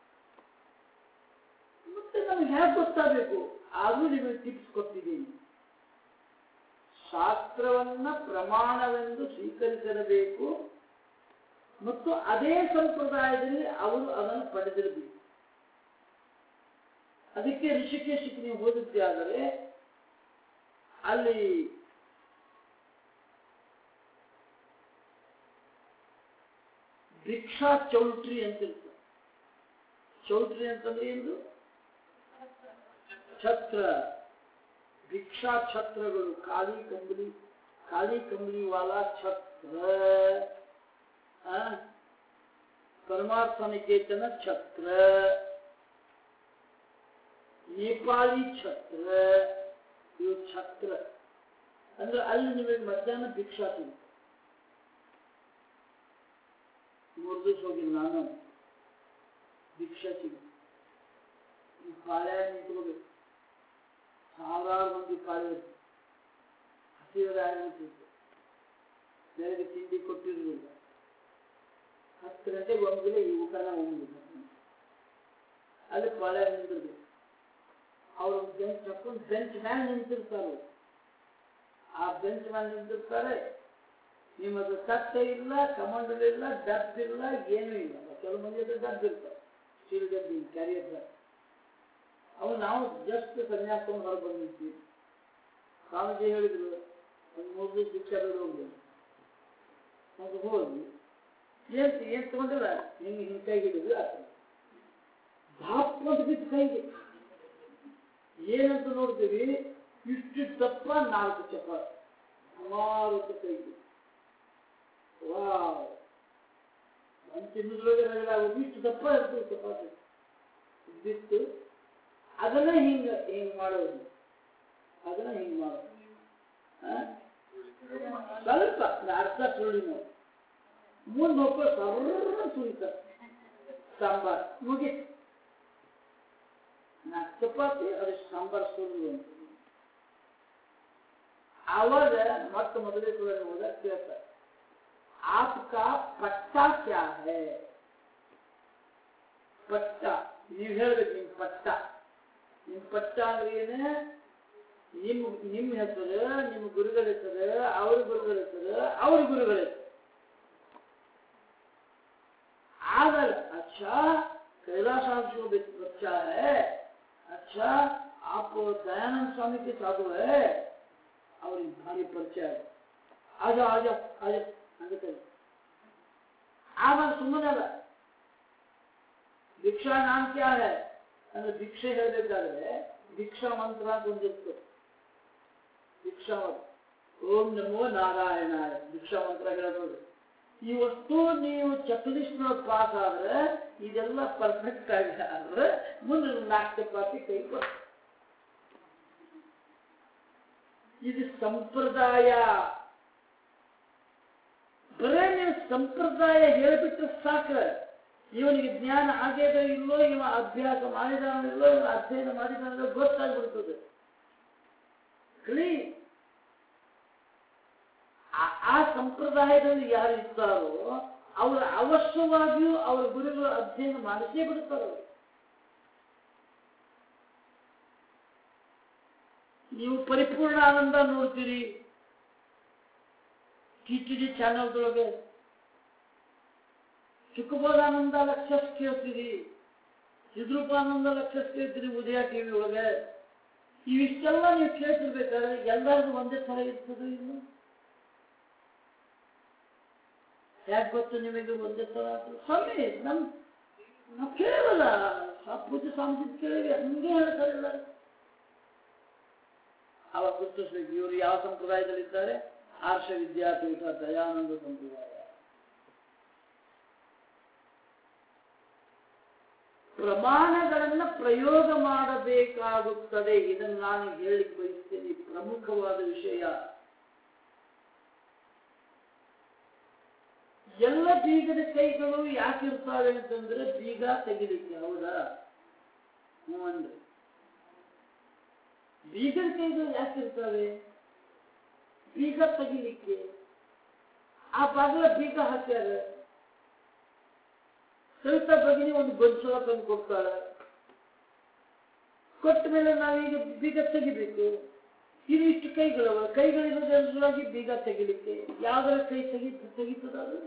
[SPEAKER 1] ಮತ್ತೆ ನಮ್ಗೆ ಹೇಗೆ ಗೊತ್ತಾಗಬೇಕು ಆದ್ರೂ ನಿಮಗೆ ಟಿಪ್ಸ್ ಕೊಟ್ಟಿದ್ದೀನಿ ಶಾಸ್ತ್ರವನ್ನ ಪ್ರಮಾಣವೆಂದು ಸ್ವೀಕರಿಸಿರಬೇಕು ಮತ್ತು ಅದೇ ಸಂಪ್ರದಾಯದಲ್ಲಿ ಅವರು ಅದನ್ನು ಪಡೆದಿರಬೇಕು ಅದಕ್ಕೆ ಋಷಿಕೇಶಕ್ಕೆ ನೀವು ಹೋದಿದ್ದೆ ಆದರೆ ಅಲ್ಲಿ ಭಿಕ್ಷಾ ಚೌಲ್ಟ್ರಿ ಅಂತ ಇರ್ತದೆ ಚೌಲ್ಟ್ರಿ ಅಂತಂದ್ರೆ ಏನು ಛತ್ರ ಭಿಕ್ಷಾ ಛತ್ರಗಳು ಖಾಲಿ ಕಂಬಳಿ ಖಾಲಿ ಕಂಬಳಿ ವಾಲಾ ಛತ್ರ ಆ, ಪರಮಾರ್ಥ ನಿಕೇತನ ಛತ್ರ ನೇಪಾಳಿ ಛತ್ರ ಇವು ಛತ್ರ ಅಂದ್ರೆ ಅಲ್ಲಿ ನಿಮಗೆ ಮಧ್ಯಾಹ್ನ ಭಿಕ್ಷಾ ಸಿಗುತ್ತೆ ಮೂರು ದಿವಸ ಹೋಗಿಲ್ಲ ನಾನು ಭಿಕ್ಷಾ ಸಿಗುತ್ತೆ ಈ ಪಾಳ್ಯ ನಿಂತ್ಕೋಬೇಕು ಸಾವಿರಾರು ಮಂದಿ ಪಾಳ್ಯ ಇರುತ್ತೆ ಹಸಿರಾಗಿರ್ತಿತ್ತು ಬೆಳಗ್ಗೆ ತಿಂಡಿ ಕೊಟ್ಟಿರಲಿಲ್ಲ ಹತ್ತು ಗಂಟೆಗೆ ಒಮ್ಮಿಲ್ಲ ಈ ಊಟನ ಒಮ್ಮಿಲ್ಲ ಅಲ್ಲಿ ಪಾಳ್ಯ ನಿಂತಿರ್ಬೇಕು ಅವರು ಬೆಂಚ್ ಹಾಕೊಂಡು ಬೆಂಚ್ ಮ್ಯಾಲೆ ನಿಂತಿರ್ತಾರೆ ಆ ಬೆಂಚ್ ಮೇಲೆ ನಿಂತಿರ್ತಾರೆ ನಿಮ್ಮದು ತಟ್ಟೆ ಇಲ್ಲ ಕಮಂಡಲ್ ಇಲ್ಲ ಡಬ್ ಇಲ್ಲ ಏನೂ ಇಲ್ಲ ಕೆಲವು ಮಂದಿ ಹತ್ರ ಡಬ್ ಇರ್ತಾರೆ ಸ್ಟೀಲ್ ಡಬ್ಬಿ ಕ್ಯಾರಿಯರ್ ಡಬ್ ಅವು ನಾವು ಜಸ್ಟ್ ಸನ್ಯಾಸವನ್ನು ಹೊರ ಬಂದಿದ್ವಿ ಸ್ವಾಮೀಜಿ ಹೇಳಿದ್ರು ಒಂದು ಮೂರು ದಿವಸ ಭಿಕ್ಷಾ ಬೇಡ ಹೋಗಿ ಅದು ಹೋಗಿ ಏನ್ ಏನ್ ತಗೊಂಡಿಲ್ಲ ಹಿಂಗೆ ಹಿಂಗೆ ಕೈ ಹಿಡಿದು ಆತ ಧಾಪ್ ಅಂತ ಬಿದ್ದು ಕೈಗೆ ಏನಂತ ನೋಡ್ತೀವಿ ಇಷ್ಟು ದಪ್ಪ ನಾಲ್ಕು ಚಪಾತಿ ಸುಮಾರು ಕೈಗೆ ವಾವ್ ಒಂದು ತಿನ್ನೋದ್ರೊಳಗೆ ರಗಡಾಗೋದು ಇಷ್ಟು ದಪ್ಪ ಇರ್ತದೆ ಚಪಾತಿ ಬಿತ್ತು ಅದನ್ನ ಹಿಂಗ ಹಿಂಗ್ ಮಾಡೋದು ಅದನ್ನ ಹಿಂಗ್ ಮಾಡೋದು ಆ? ಸ್ವಲ್ಪ ಒಂದು ಅರ್ಧ ಸುಳ್ಳಿ ನೋಡಿ ಮುಂದೆ ಹೋಗೋ ಸರ್ರ ಸುರಿತಾರೆ ಸಾಂಬಾರ್ ಮುಗೀತು ನಾಲ್ಕು ಚಪಾತಿ ಅದು ಸಾಂಬಾರ್ ಸುರಿದು ಅಂತ ಆವಾಗ ಮತ್ತೆ ಮೊದಲೇ ಕೂಡ ಹೋದಾಗ ಕೇಳ್ತಾರೆ आपका पट्टा क्या है ಪಟ್ಟ ನೀವು ಹೇಳ್ಬೇಕು ನಿಮ್ ಪಟ್ಟ ನಿಮ್ ಪಟ್ಟ ಅಂದ್ರೆ ಏನ ನಿಮ್ ನಿಮ್ ಹೆಸರು ನಿಮ್ಮ ಗುರುಗಳ ಹೆಸರು ಅವ್ರ ಗುರುಗಳ ಹೆಸರು ಅವ್ರ ಗುರುಗಳ ಹೆಸರು ಆಗಲ್ಲ अच्छा कैलाश को बच्चा है अच्छा आप दयानंद स्वामी के साधु है ಅವ್ರಿಗೆ ಭಾರಿ ಪರಿಚಯ ಆಜ ಆಜ ಆಜ ಅಂತ ಆಮೇಲೆ ಸುಮ್ಮನೆ ಅಲ್ಲ ಭಿಕ್ಷಾ ನಾಮ ಕ್ಯಾ ಹೈ ಅಂದ್ರೆ ಭಿಕ್ಷೆ ಹೇಳಬೇಕಾದ್ರೆ ಭಿಕ್ಷಾ ಮಂತ್ರ ಅಂತ ಒಂದಿತ್ತು ಭಿಕ್ಷಾ ಮಂತ್ರ ಓಂ ನಮೋ ನಾರಾಯಣಾಯ ಭಿಕ್ಷಾ ಮಂತ್ರ ಹೇಳಬಹುದು ಈ ವಸ್ತು ನೀವು ಚೆಕ್ಲಿಸ್ಟ್ ಪಾಸ್ ಆದ್ರೆ ಇದೆಲ್ಲ ಪರ್ಫೆಕ್ಟ್ ಆಗಿ ಆದ್ರೆ ಮುಂದೆ ನಾಲ್ಕು ಚಪಾತಿ ಕೈ ಕೊಟ್ಟು ಇದು ಸಂಪ್ರದಾಯ ಬರೇ ನೀವು ಸಂಪ್ರದಾಯ ಹೇಳಿಬಿಟ್ರೆ ಸಾಕ ಇವನಿಗೆ ಜ್ಞಾನ ಆಗ್ಯದ ಇಲ್ಲೋ ಇವ ಅಭ್ಯಾಸ ಮಾಡಿದಾನಿಲ್ಲೋ ಇವ ಅಧ್ಯಯನ ಮಾಡಿದಾನಿಲ್ಲೋ ಗೊತ್ತಾಗ್ಬಿಡ್ತದೆ ಕ್ಲೀನ್ ಆ ಸಂಪ್ರದಾಯದಲ್ಲಿ ಯಾರು ಇರ್ತಾರೋ ಅವರು ಅವಶ್ಯವಾಗಿಯೂ ಅವರ ಗುರುಗಳು ಅಧ್ಯಯನ ಮಾಡಿಸೇ ಬಿಡ್ತಾರೆ ಅವರು ನೀವು ಪರಿಪೂರ್ಣ ಆನಂದ ನೋಡ್ತೀರಿ ಟಿ ಟಿ ಡಿ ಚಾನಲ್ದೊಳಗೆ ಸುಖಬೋಧಾನಂದ ಲಕ್ಷಸ್ ಕೇಳ್ತೀರಿ ಸಿದ್ರೂಪಾನಂದ ಲಕ್ಷಸ್ ಕೇಳ್ತೀರಿ ಉದಯ ಟಿವಿ ಒಳಗೆ ಇವಿಷ್ಟೆಲ್ಲ ನೀವು ಕೇಳ್ತಿರ್ಬೇಕಾದ್ರೆ ಎಲ್ಲರಿಗೂ ಒಂದೇ ಥರ ಇರ್ತದೆ ಇನ್ನು ಯಾಕೆ ಗೊತ್ತು ನಿಮಗೆ ಒಂದೇ ಥರ ಆಗ್ತದೆ ಸ್ವಾಮಿ ನಮ್ ನಾವು ಕೇಳಲ್ಲ ಆ ಪೂಜೆ ಸ್ವಾಮೀಜಿ ಕೇಳಿವಿ ಹಂಗೆ ಹೇಳ್ತಾರೆ ಎಲ್ಲರೂ ಅವಾಗ ಗುರುತಿಸ್ಬೇಕು ಇವರು ಯಾವ ಸಂಪ್ರದಾಯದಲ್ಲಿದ್ದಾರೆ ಆರ್ಷ ವಿದ್ಯಾಪೀಠ ದಯಾನಂದ ಸಂಪ್ರದಾಯ ಪ್ರಮಾಣಗಳನ್ನ ಪ್ರಯೋಗ ಮಾಡಬೇಕಾಗುತ್ತದೆ ಇದನ್ನು ನಾನು ಹೇಳಿಕ್ ಬಯಸ್ತೇನೆ ಪ್ರಮುಖವಾದ ವಿಷಯ ಎಲ್ಲ ಬೀಗದ ಕೈಗಳು ಯಾಕಿರ್ತಾವೆ ಅಂತಂದ್ರೆ ಬೀಗ ತೆಗಿಲಿಕ್ಕೆ ಹೌದಾ ಹ್ಞೂ ಅಂದ್ರೆ ಬೀಗದ ಕೈಗಳು ಯಾಕಿರ್ತವೆ ಬೀಗ ತೆಗಿಲಿಕ್ಕೆ ಆ ಬಾಗಿಲ ಬೀಗ ಹಾಕ್ಯಾರ ಸವಿತಾ ಭಗಿನಿ ಒಂದು ಗೊಂಚಲ ತಂದು ಕೊಡ್ತಾಳೆ ಕೊಟ್ಟ ಮೇಲೆ ನಾವೀಗ ಬೀಗ ತೆಗಿಬೇಕು ಇದು ಇಷ್ಟು ಕೈಗಳವ ಕೈಗಳಿರೋದ್ರೊಳಗೆ ಬೀಗ ತೆಗಿಲಿಕ್ಕೆ ಯಾವ್ದಾರ ಕೈ ತೆಗಿ ತೆಗಿತದ ಅದು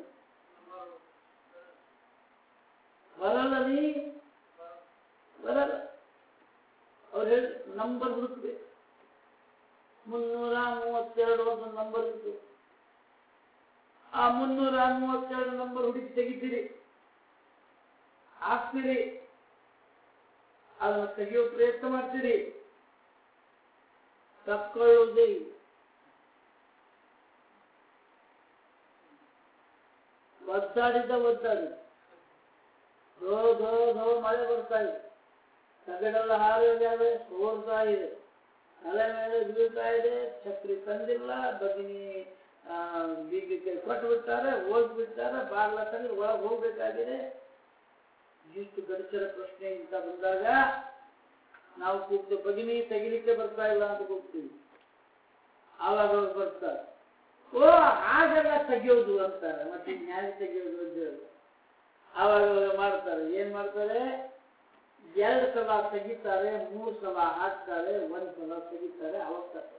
[SPEAKER 1] ಬರಲ್ಲ ನೀ ಬರಲ್ಲ ಅವ್ರು ಹೇಳಿ ನಂಬರ್ ಹುಡುಕ್ಬೇಕು ಮುನ್ನೂರ ಮೂವತ್ತೆರಡು ಒಂದು ನಂಬರ್ ಇತ್ತು ಆ ಮುನ್ನೂರ ಮೂವತ್ತೆರಡು ನಂಬರ್ ಹುಡುಕಿ ತೆಗಿತೀರಿ ಹಾಕ್ತೀರಿ ಅದನ್ನು ತೆಗೆಯೋ ಪ್ರಯತ್ನ ಮಾಡ್ತೀರಿ ತಕ್ಕೊಳ್ಳೋದೇ ಇಲ್ಲ. ಒದ್ದಾಡಿದ್ದ ಒದ್ದಾಡಿ ಧೋ ಧೋ ಧೋ ಮಳೆ ಬರ್ತಾ ಇದೆ ತಗಡೆಲ್ಲ ಹಾರೋಗ್ಯಾವೆ ಸೋರ್ತಾ ಇದೆ ತಲೆ ಮೇಲೆ ಬೀಳ್ತಾ ಇದೆ ಛತ್ರಿ ತಂದಿಲ್ಲ ಭಗಿನಿ ಆ, ಬೀಗಕ್ಕೆ ಕೊಟ್ಟು ಬಿಟ್ಟಾರೆ ಹೋಗ್ಬಿಟ್ಟಾರೆ ಬಾಗ್ಲ ತಂದು ಒಳಗೆ ಹೋಗ್ಬೇಕಾಗಿದೆ ಇಷ್ಟು ಗಡಿಸರ ಪ್ರಶ್ನೆ ಅಂತ ಬಂದಾಗ ನಾವು ಕೂಗ್ತು ಭಗಿನಿ ತೆಗಿಲಿಕ್ಕೆ ಬರ್ತಾ ಇಲ್ಲ ಅಂತ ಕೂಗ್ತೀವಿ ಆವಾಗ ಅವ್ರು ಬರ್ತಾರೆ ಓ ಹಾಗೆಲ್ಲ ತೆಗಿಯೋದು ಅಂತಾರೆ ಮತ್ತೆ ನ್ಯಾಯ ತೆಗಿಯೋದು ಅಂತ ಹೇಳಿ ಆವಾಗ ಅವ್ರು ಮಾಡ್ತಾರೆ ಏನ್ ಮಾಡ್ತಾರೆ ಎರಡು ಸಲ ತೆಗಿತಾರೆ ಮೂರು ಸಲ ಹಾಕ್ತಾರೆ ಒಂದ್ ಸಲ ತೆಗಿತಾರೆ ಅವಾಗ ತಪ್ಪು.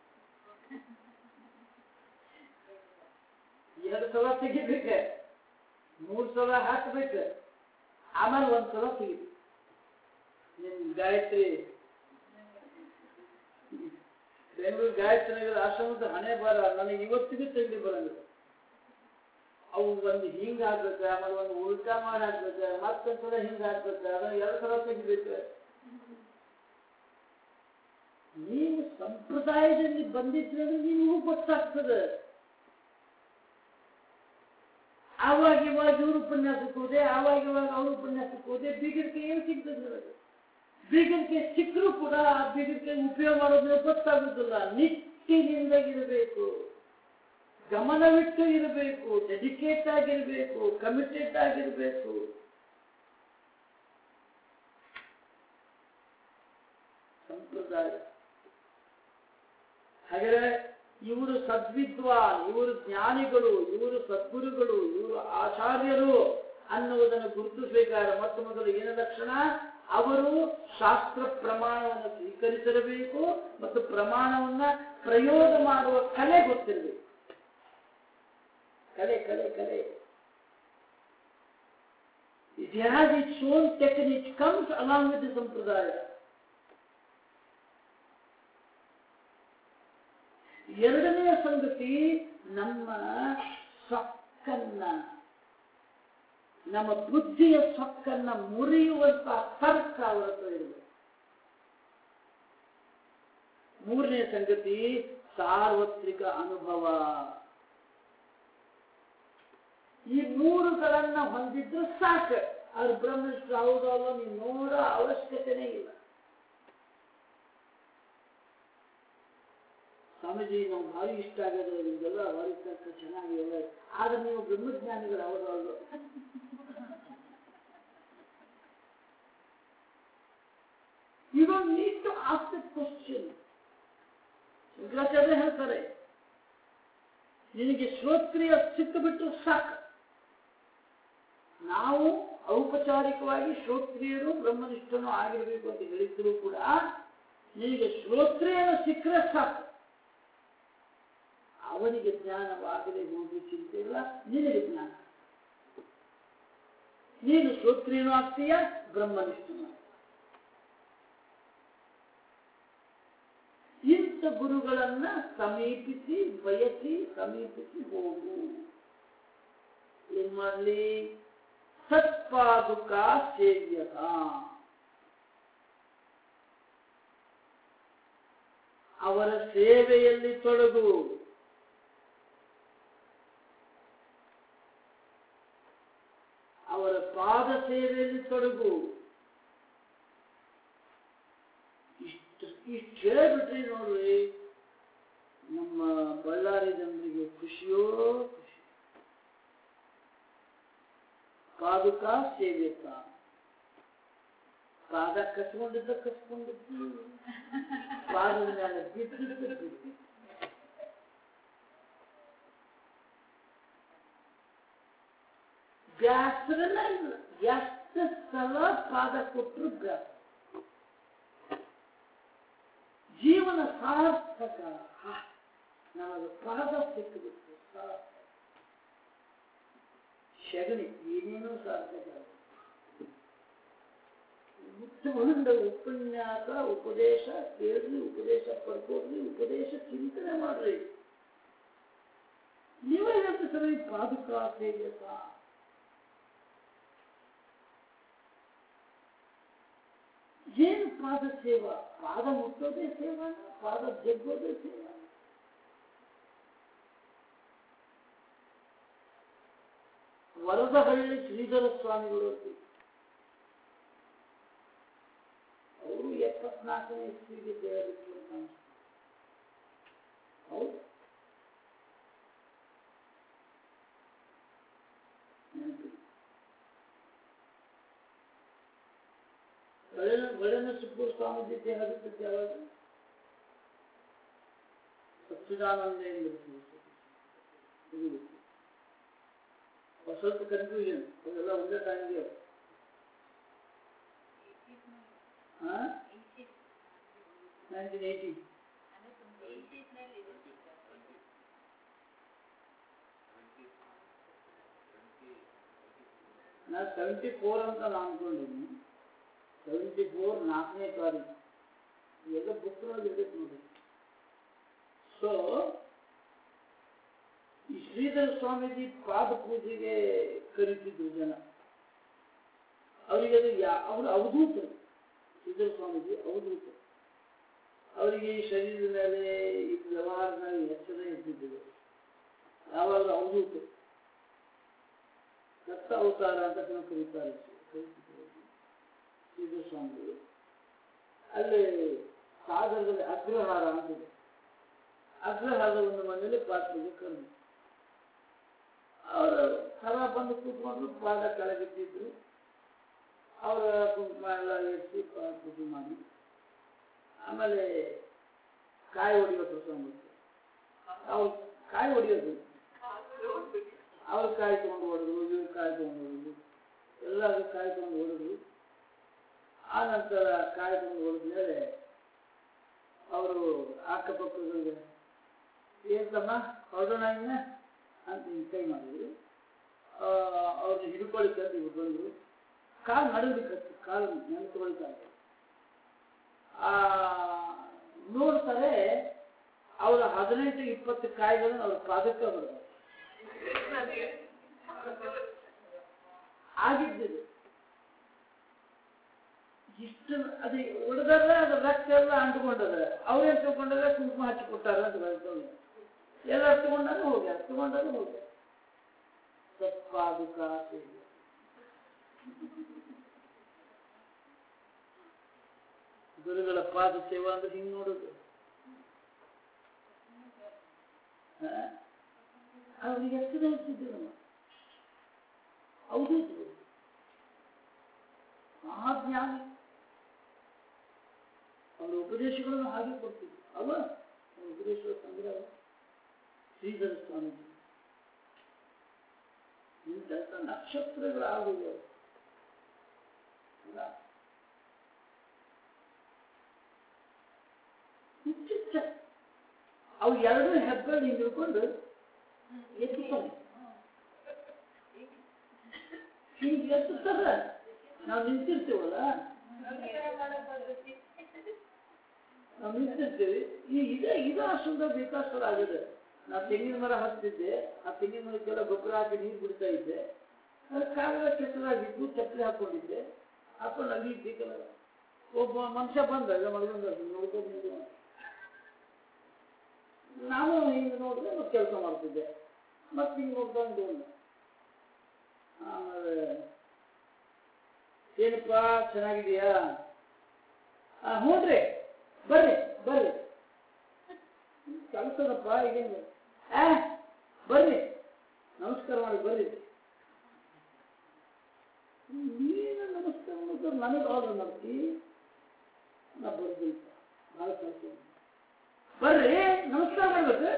[SPEAKER 1] ಎರಡು ಸಲ ತೆಗಿಬೇಕೆ ಮೂರು ಸಲ ಹಾಕ್ಬೇಕು ಆಮೇಲೆ ಒಂದ್ ಸಲ ತೆಗಿಬೇಕು ನಿಮ್ ಗಾಯತ್ರಿ ಬೆಂಗಳೂರು ಗಾಯತ್ರಿ ನಗರ ಆಶ್ರಮದ ಹಣೆ ಬರ ನನಗೆ ಇವತ್ತಿಗೂ ತೆಗ್ದು ಬರಂಗಿಲ್ಲ ಅವು ಒಂದು ಹಿಂಗ್ ಹಾಕ್ಬೇಕು ಆಮೇಲೆ ಒಂದು ಉಲ್ಟಾ ಮಾಡಿ ಹಾಕ್ಬೇಕು ಮತ್ತೊಂದ್ ಸಲ ಹಿಂಗ್ ಹಾಕ್ಬೇಕು ಅದನ್ನ ಎರಡು ಸಲ ತೆಗಿಬೇಕು ನೀವು ಸಂಪ್ರದಾಯದಲ್ಲಿ ಬಂದಿದ್ರೆ ನಿಮಗೂ ಗೊತ್ತಾಗ್ತದೆ ಆವಾಗ ಇವಾಗ ಇವ್ರ ಉಪನ್ಯಾಸಕ್ಕೆ ಹೋದೆ ಆವಾಗ ಇವಾಗ ಅವ್ರ ಉಪನ್ಯಾಸಕ್ಕೆ ಹೋದೆ ಬೀಗರಿಗೆ ಏನು ಸಿಗ್ತದೆ ನನಗೆ ಬೀಗರಿಗೆ ಸಿಕ್ಕರೂ ಕೂಡ ಆ ಬೀಗರಿಗೆ ಉಪಯೋಗ ಮಾಡೋದನ್ನ ಗೊತ್ತಾಗುದಿಲ್ಲ ನಿಟ್ಟಿನಿಂದಾಗಿರಬೇಕು ಗಮನವಿಟ್ಟು ಇರಬೇಕು ಡೆಡಿಕೇಟ್ ಆಗಿರಬೇಕು ಕಮಿಟೆಡ್ ಆಗಿರಬೇಕು ಸಂಪ್ರದಾಯ ಹಾಗಾದ್ರೆ ಇವರು ಸದ್ವಿದ್ವಾನ್ ಇವರು ಜ್ಞಾನಿಗಳು ಇವರು ಸದ್ಗುರುಗಳು ಇವರು ಆಚಾರ್ಯರು ಅನ್ನುವುದನ್ನು ಗುರುತಿಸಬೇಕಾದ್ರೆ ಮೊತ್ತ ಮೊದಲು ಏನು ಲಕ್ಷಣ ಅವರು ಶಾಸ್ತ್ರ ಪ್ರಮಾಣವನ್ನು ಸ್ವೀಕರಿಸಿರಬೇಕು ಮತ್ತು ಪ್ರಮಾಣವನ್ನ ಪ್ರಯೋಗ ಮಾಡುವ ಕಲೆ ಗೊತ್ತಿರಬೇಕು ಕಲೆ ಕಲೆ ಕಲೆ It has its own technique, comes along with the sampradaya. ಎರಡನೆಯ ಸಂಗತಿ ನಮ್ಮ ಸೊಕ್ಕನ್ನ ನಮ್ಮ ಬುದ್ಧಿಯ ಸೊಕ್ಕನ್ನ ಮುರಿಯುವಂತ ತರ್ಕ ಅವರ ಹತ್ರ ಇರಬೇಕು ಮೂರನೇ ಸಂಗತಿ ಸಾರ್ವತ್ರಿಕ ಅನುಭವ ಈ ಮೂರುಗಳನ್ನ ಹೊಂದಿದ್ರೆ ಸಾಕು ಅವ್ರ ಬ್ರಹ್ಮನಿಷ್ಠ ಹೌದಲ್ಲ ನೀವು ನೋಡೋ ಅವಶ್ಯಕತೆನೇ ಇಲ್ಲ ಸ್ವಾಮೀಜಿ ನಾವು ಭಾರಿ ಇಷ್ಟ ಆಗೋದು ನಿಮ್ಗೆಲ್ಲ ಭಾರಿ ತರ್ಕ ಚೆನ್ನಾಗಿ ಆದ್ರೆ ನೀವು ಬ್ರಹ್ಮಜ್ಞಾನಿಗಳು ಹೌದಲ್ಲ you don't need to ask the question Shankaracharya ಹೇಳ್ತಾರೆ ನಿನಗೆ ಶ್ರೋತ್ರಿಯ ಸಿಕ್ಕು ಬಿಟ್ಟು ಸಾಕು ನಾವು ಔಪಚಾರಿಕವಾಗಿ ಶ್ರೋತ್ರಿಯರು ಬ್ರಹ್ಮನಿಷ್ಠನು ಆಗಿರಬೇಕು ಅಂತ ಹೇಳಿದ್ರು ಕೂಡ ನಿನಗೆ ಶ್ರೋತ್ರಿಯನ ಸಿಕ್ಕರೆ ಸಾಕು ಅವನಿಗೆ ಜ್ಞಾನವಾಗದೆ ಹೋಗಿ ಚಿಂತೆ ಇಲ್ಲ ನಿನಗೆ ಜ್ಞಾನ ನೀನು ಶ್ರೋತ್ರಿಯನು ಆಗ್ತೀಯ ಬ್ರಹ್ಮನಿಷ್ಠನು ಇಂಥ ಗುರುಗಳನ್ನ ಸಮೀಪಿಸಿ ಬಯಸಿ ಸಮೀಪಿಸಿ ಹೋಗು ಏನ್ ಮಾಡ್ಲಿ ಸತ್ಪಾದುಕ ಸೇವ್ಯತ ಅವರ ಸೇವೆಯಲ್ಲಿ ತೊಡಗು ಅವರ ಪಾದ ಸೇವೆಯಲ್ಲಿ ತೊಡಗು ಇಷ್ಟು ಇಷ್ಟು ಹೇಳ್ಬಿಟ್ರಿ ನೋಡ್ರಿ ನಮ್ಮ ಬಳ್ಳಾರಿ ಜನರಿಗೆ ಖುಷಿಯೋ ಖುಷಿ ಪಾದುಕ ಸೇವೆತ ಪಾದ ಕಸ್ಕೊಂಡಿದ್ದ ಕಸ್ಕೊಂಡಿದ್ದು ಪಾದದ ಮೇಲೆ ಬಿದ್ದಿದ್ದ ಬಿದ್ದು ಬ್ಯಾಸರನ ಇಲ್ಲ ಎಷ್ಟು ಸಲ ಪಾದ ಕೊಟ್ಟರು ಬ್ಯಾಸರ ಜೀವನ ಸಾರ್ಥಕ ಹಾ, ನಮಗೆ ಪಾದ ಸಿಕ್ಕಿಬಿಟ್ಟು ಸಾರ್ಥಕ ಶಗಣಿ ಏನೇನೋ ಸಾರ್ಥಕ ಮುತ್ತುಗೊಂಡ ಉಪನ್ಯಾಸ ಉಪದೇಶ ಕೇಳ್ರಿ ಉಪದೇಶ ಪಡ್ಕೊಡ್ರಿ ಉಪದೇಶ ಚಿಂತನೆ ಮಾಡ್ರಿ ನೀವೇ ಹೇಳ್ತೀವಿ ಸರ್ ಈ ಪಾದುಕ ಸೇವೆಸ ಏನು ಪಾದ ಸೇವಾ ಪಾದ ಮುಟ್ಟೋದೇ ಸೇವಾನ ಪಾದ ಜಗ್ಗೋದೇ ಸೇವಾ ವರದಹಳ್ಳಿ ಶ್ರೀಧರ ಸ್ವಾಮಿಗಳು ಅಂತ ಎಪ್ಪತ್ನಾಲ್ಕನೇ ಇಸ್ವಿಗೆ ದೇಹ ಬಿಟ್ಟು ಅಂತ ಅನ್ಸುತ್ತೆ. ಹೌದು ನೆನಪಿಲ್ಲ. ಒಳ್ಳೆನ ಒಳ್ಳೆನ ಸುಬ್ಬು ಸ್ವಾಮೀಜಿ ದೇಹ ಬಿಟ್ಟಿದ್ದು ಯಾವಾಗ ಸಚ್ಚಿದಾನಂದ ಇದು ಗೊತ್ತು. ಒಂದ್ ಸ್ವಲ್ಪ ಕನ್ಫ್ಯೂಷನ್ ಅದೆಲ್ಲ ಒಂದೇ ಟೈಮ್ಗೆ ನೈನ್ಟೀನ್ ಏಯ್ಟಿ ನಾನು ಸೆವೆಂಟಿ ಫೋರ್ ಅಂತ ನಾನು ಅನ್ಕೊಂಡಿದ್ದೀನಿ ಸೆವೆಂಟಿ ಫೋರ್ ನಾಲ್ಕನೇ ತಾರೀಕು ಇವೆಲ್ಲ ಬುಕ್ನೊಳಗೆ ಇರ್ಬೇಕು ನೋಡಿ ಸೊ ಈ ಶ್ರೀಧರ ಸ್ವಾಮೀಜಿ ಪಾದ ಪೂಜೆಗೆ ಕರೀತಿದ್ರು ಜನ ಅವರಿಗೆ ಅದು ಯಾ ಅವರು ಅವಧೂತರು ಶ್ರೀಧರ ಸ್ವಾಮೀಜಿ ಅವಧೂತರು ಅವರಿಗೆ ಈ ಶರೀರದ ಮೇಲೆ ಈ ವ್ಯವಹಾರ ಮೇಲೆ ಎಚ್ಚರ ಇದ್ದಿದ್ದರು ಯಾವಾಗ ಅವಧೂತರು ದತ್ತ ಅವತಾರ ಅಂತ ನಾವು ಕರೀತಾರೆ ಕರೀತಿದ್ರು ಶ್ರೀಧರ ಸ್ವಾಮಿಗಳು ಅಲ್ಲಿ ಸಾಗರದಲ್ಲಿ ಅಗ್ರಹಾರ ಅಂತಿದೆ ಅಗ್ರಹಾರದ ಒಂದು ಮನೆಯಲ್ಲಿ ಪಾತ್ರೆಗೆ ಕರೆದು ಅವರು ಸಲ ಬಂದು ಕೂತ್ಕೊಂಡು ಪಾದ ಕೆಳಗಿಟ್ಟಿದ್ರು ಅವರ ಕುಂಕುಮ ಎಲ್ಲ ಇರಿಸಿ ಪೂಜೆ ಮಾಡಿ ಆಮೇಲೆ ಕಾಯಿ ಹೊಡೆಯೋ ಪ್ರಸಂಗ ಬಂತು. ಅವ್ರು ಕಾಯಿ ಹೊಡೆಯೋದು ಅವ್ರು ಕಾಯಿ ತಗೊಂಡು ಹೊಡೆದ್ರು ಇವ್ರು ಕಾಯಿ ತಗೊಂಡು ಹೊಡೆದ್ರು ಎಲ್ಲರೂ ಕಾಯಿ ತಗೊಂಡು ಹೊಡೆದ್ರು ಆ ನಂತರ ಕಾಯಿ ತಗೊಂಡು ಹೊಡೆದ್ಮೇಲೆ ಅವರು ಅಕ್ಕಪಕ್ಕಗಳಿಗೆ ಏನ್ತಮ್ಮ ಹೊರಡೋಣ ಇನ್ನ ಅಂತ ಹಿಂಗೆ ಕೈ ಮಾಡಿದ್ರು ಅವ್ರನ್ನ ಹಿಡ್ಕೊಳಿಕ್ಕೆ ಅಂತ ಇವ್ರು ಬಂದರು ಕಾಲು ನಡಲಿಕ್ಕೆ ಕಾಲು ನೆನ್ಕೊಳ್ತಾರೆ ಆ ನೋಡ್ತಾರೆ ಅವರ ಹದಿನೆಂಟು ಇಪ್ಪತ್ತು ಕಾಯಿಗಳನ್ನು ಅವ್ರ ಪಾದಕ್ಕೆ ಹೊಡೆದ ಆಗಿದ್ದಿದೆ ಇಷ್ಟು ಅದು ಹೊಡೆದ್ರೆ ಅದು ರಕ್ತ ಎಲ್ಲ ಅಂಟ್ಕೊಂಡದ ಅವ್ರೇನ್ ತಗೊಂಡಾಗ ಕುಂಕುಮ ಹಚ್ಚಿಕೊಟ್ಟಾರ ಅಂತ ಹೇಳ್ತಾರೆ ಎಲ್ಲ ತಗೊಂಡಾಗ ಹೋಗ್ಯಾರ ತಗೊಂಡಾಗ ಹೋಗ್ಯಾರ ಸತ್ಪಾದುಕ ಸೇವೆ ಗುರುಗಳ ಪಾದ ಸೇವಾ ಅಂದ್ರೆ ಹಿಂಗ್ ನೋಡುದು ಆ? ಅವ್ರಿಗೆ ಎಷ್ಟು ಇರ್ತಿದ್ರು ಹೌದು ಮಹಾಜ್ಞಾನಿ ಅವರ ಉಪದೇಶಗಳನ್ನು ಹಾಗೆ ಕೊಡ್ತಿದ್ರು ಅವ ಅವ್ರ ಉಪದೇಶಗಳ ಸಂಗ್ರಹ ಶ್ರೀಧರ ಸ್ವಾಮೀಜಿ ಇಂಥ ನಕ್ಷತ್ರಗಳಾಗುವ ಹುಚ್ಚುಚ್ಚ ಅವು ಎರಡು ಹೆಬ್ಬೆರಳು ಹಿಂಗೆ ಹಿಡ್ಕೊಂಡು ಎತ್ತುತ್ತಾನೆ ಹಿಂಗೆ ಎತ್ತುತ್ತಾರ ನಾವು ನಿಂತಿರ್ತೀವಲ್ಲ ನಾವು ನಿಂತಿರ್ತೀವಿ ಈ ಇದೇ ಇದು ಅಷ್ಟೊಂದ ಬೇಕಾಷ್ಟರ ಆಗಿದೆ ನಾ ತೆಂಗಿನ ಮರ ಹತ್ತಿದ್ದೆ ಆ ತೆಂಗಿನ ಮರಕ್ಕೆಲ್ಲ ಗೊಬ್ಬರ ಹಾಕಿ ನೀರು ಬಿಡ್ತಾ ಇದ್ದೆ ಅದು ಕಾಲೆಲ್ಲ ಕೆಟ್ಟದಾಗಿದ್ದು ಚಪ್ಪಲಿ ಹಾಕೊಂಡಿದ್ದೆ ಹಾಕೊಂಡು ಅಲ್ಲಿ ಇದ್ದೀಕಲ್ಲ ಒಬ್ಬ ಮನುಷ್ಯ ಬಂದ ಮಲಗೊಂಡ ನೋಡ್ಕೊಂಡು ನಿಂತ್ಕೊಂಡ. ನಾನು ಹಿಂಗೆ ನೋಡಿದ್ರೆ ಮತ್ತೆ ಕೆಲಸ ಮಾಡ್ತಿದ್ದೆ ಮತ್ತೆ ಹಿಂಗೆ ನೋಡ್ಕೊಂಡು ಬಂದೆ. ಆಮೇಲೆ ಏನಪ್ಪ ಚೆನ್ನಾಗಿದೆಯಾ ಆ, ಹ್ಞೂನ್ರಿ ಬರ್ರಿ ಬರ್ರಿ ಕೆಲಸದಪ್ಪ ಈಗೇನು ಆ ಬರ್ರಿ ನಮಸ್ಕಾರ ಮಾಡಿ ಬರ್ರಿ ನೀನು ನಮಸ್ಕಾರ ಮಾಡಿದ್ರೆ ನನಗೆ ಆರ್ಡರ್ ಮಾಡ್ತಿ ನಾ ಬರ್ದಿಲ್ಲ ಭಾಳ ಕೆಲಸ ಇದೆ. ಬರ್ರಿ ನಮಸ್ಕಾರ ಮಾಡ್ಬೇಕು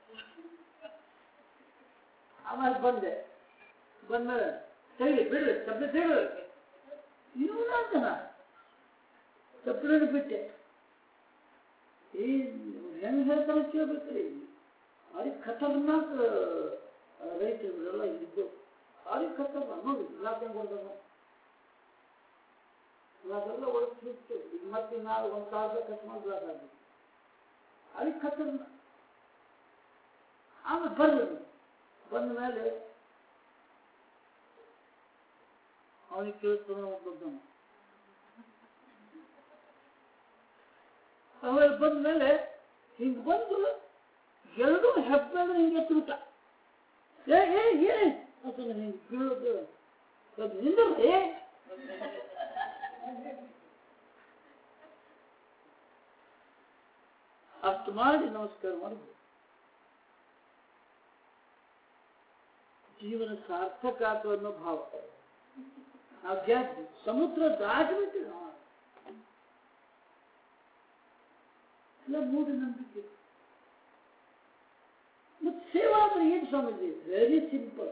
[SPEAKER 1] ಆಮೇಲೆ ಬಂದೆ ಬಂದ್ಮೇಲೆ ತೆಗಿ ಬಿಡ್ರಿ ಚಪ್ಪಲಿ ತೆಗಿ ಇವನ ಜನ ಚಪ್ಪಲಿನ ಬಿಟ್ಟೆ ಏ ಹೆಂಗ್ ಹೇಳ್ತಾನೆ ಕೇಳ್ಬೇಕ್ರಿ ಭಾರಿ ಖತರ್ನಾಕ್ ರೈತರು ಇವರೆಲ್ಲ ಇದ್ದು ಭಾರಿ ಖತರ್ನಾಕ್ ನೋಡಿ ಗ್ಲಾಸ್ ಹೆಂಗ್ ಹೊಡ್ದಾನ ಗ್ಲಾಸೆಲ್ಲ ಒಳಗ್ಬಿಟ್ಟು ಈಗ ಮತ್ತೆ ನಾವು ಒಂದು ಸಾವಿರ ರೂಪಾಯಿ ಖರ್ಚು ಮಾಡಿ ಗ್ಲಾಸ್ ಆಗ್ಬೇಕು ಭಾರಿ ಖತರ್ನಾಕ್ ಆಮೇಲೆ ಬರ್ರಿ ಬಂದ ಮೇಲೆ ಅವನಿಗೆ ಕೇಳ್ತಾನೆ ಒಬ್ಬ ಆಮೇಲೆ ಬಂದ ಮೇಲೆ ಹಿಂಗೆ ಬಂದು ಎರಡೂ ಹೆಬ್ಬೆರಳು ಹಿಂಗೆ ಎತ್ತುಬಿಟ್ಟ ಏ ಏ ಏ ಅಂತ ಹಿಂಗೆ ಬೀಳೋದು ಅದು ನಿಂದ್ರಿ ಅಷ್ಟು ಮಾಡಿ ನಮಸ್ಕಾರ ಮಾಡಬೇಕು ಜೀವನ ಸಾರ್ಥಕ ಆತು ಅನ್ನೋ ಭಾವ ನಾವು ಗೆದ್ದು ಸಮುದ್ರ ದಾಟಬೇಕು ನಾವು ಎಲ್ಲ ಮೂಢನಂಬಿಕೆ ಮತ್ತು ಸೇವಾ ಅಂದ್ರೆ ಏನು ಸ್ವಾಮೀಜಿ ವೆರಿ ಸಿಂಪಲ್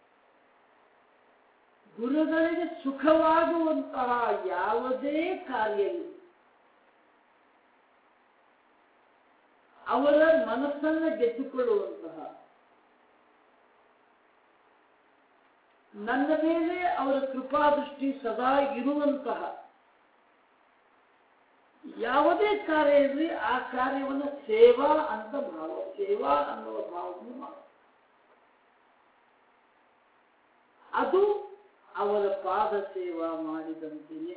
[SPEAKER 1] ಗುರುಗಳಿಗೆ ಸುಖವಾಗುವಂತಹ ಯಾವುದೇ ಕಾರ್ಯ ಇಲ್ಲ ಅವರ ಮನಸ್ಸನ್ನು ಗೆದ್ದುಕೊಳ್ಳುವಂತಹ ನನ್ನ ಮೇಲೆ ಅವರ ಕೃಪಾದೃಷ್ಟಿ ಸದಾ ಇರುವಂತಹ ಯಾವುದೇ ಕಾರ್ಯ ಇರಲಿ ಆ ಕಾರ್ಯವನ್ನು ಸೇವಾ ಅಂತ ಭಾವ ಸೇವಾ ಅನ್ನುವ ಭಾವವನ್ನು ಮಾಡ ಅದು ಅವರ ಪಾದ ಸೇವಾ ಮಾಡಿದಂತೆಯೇ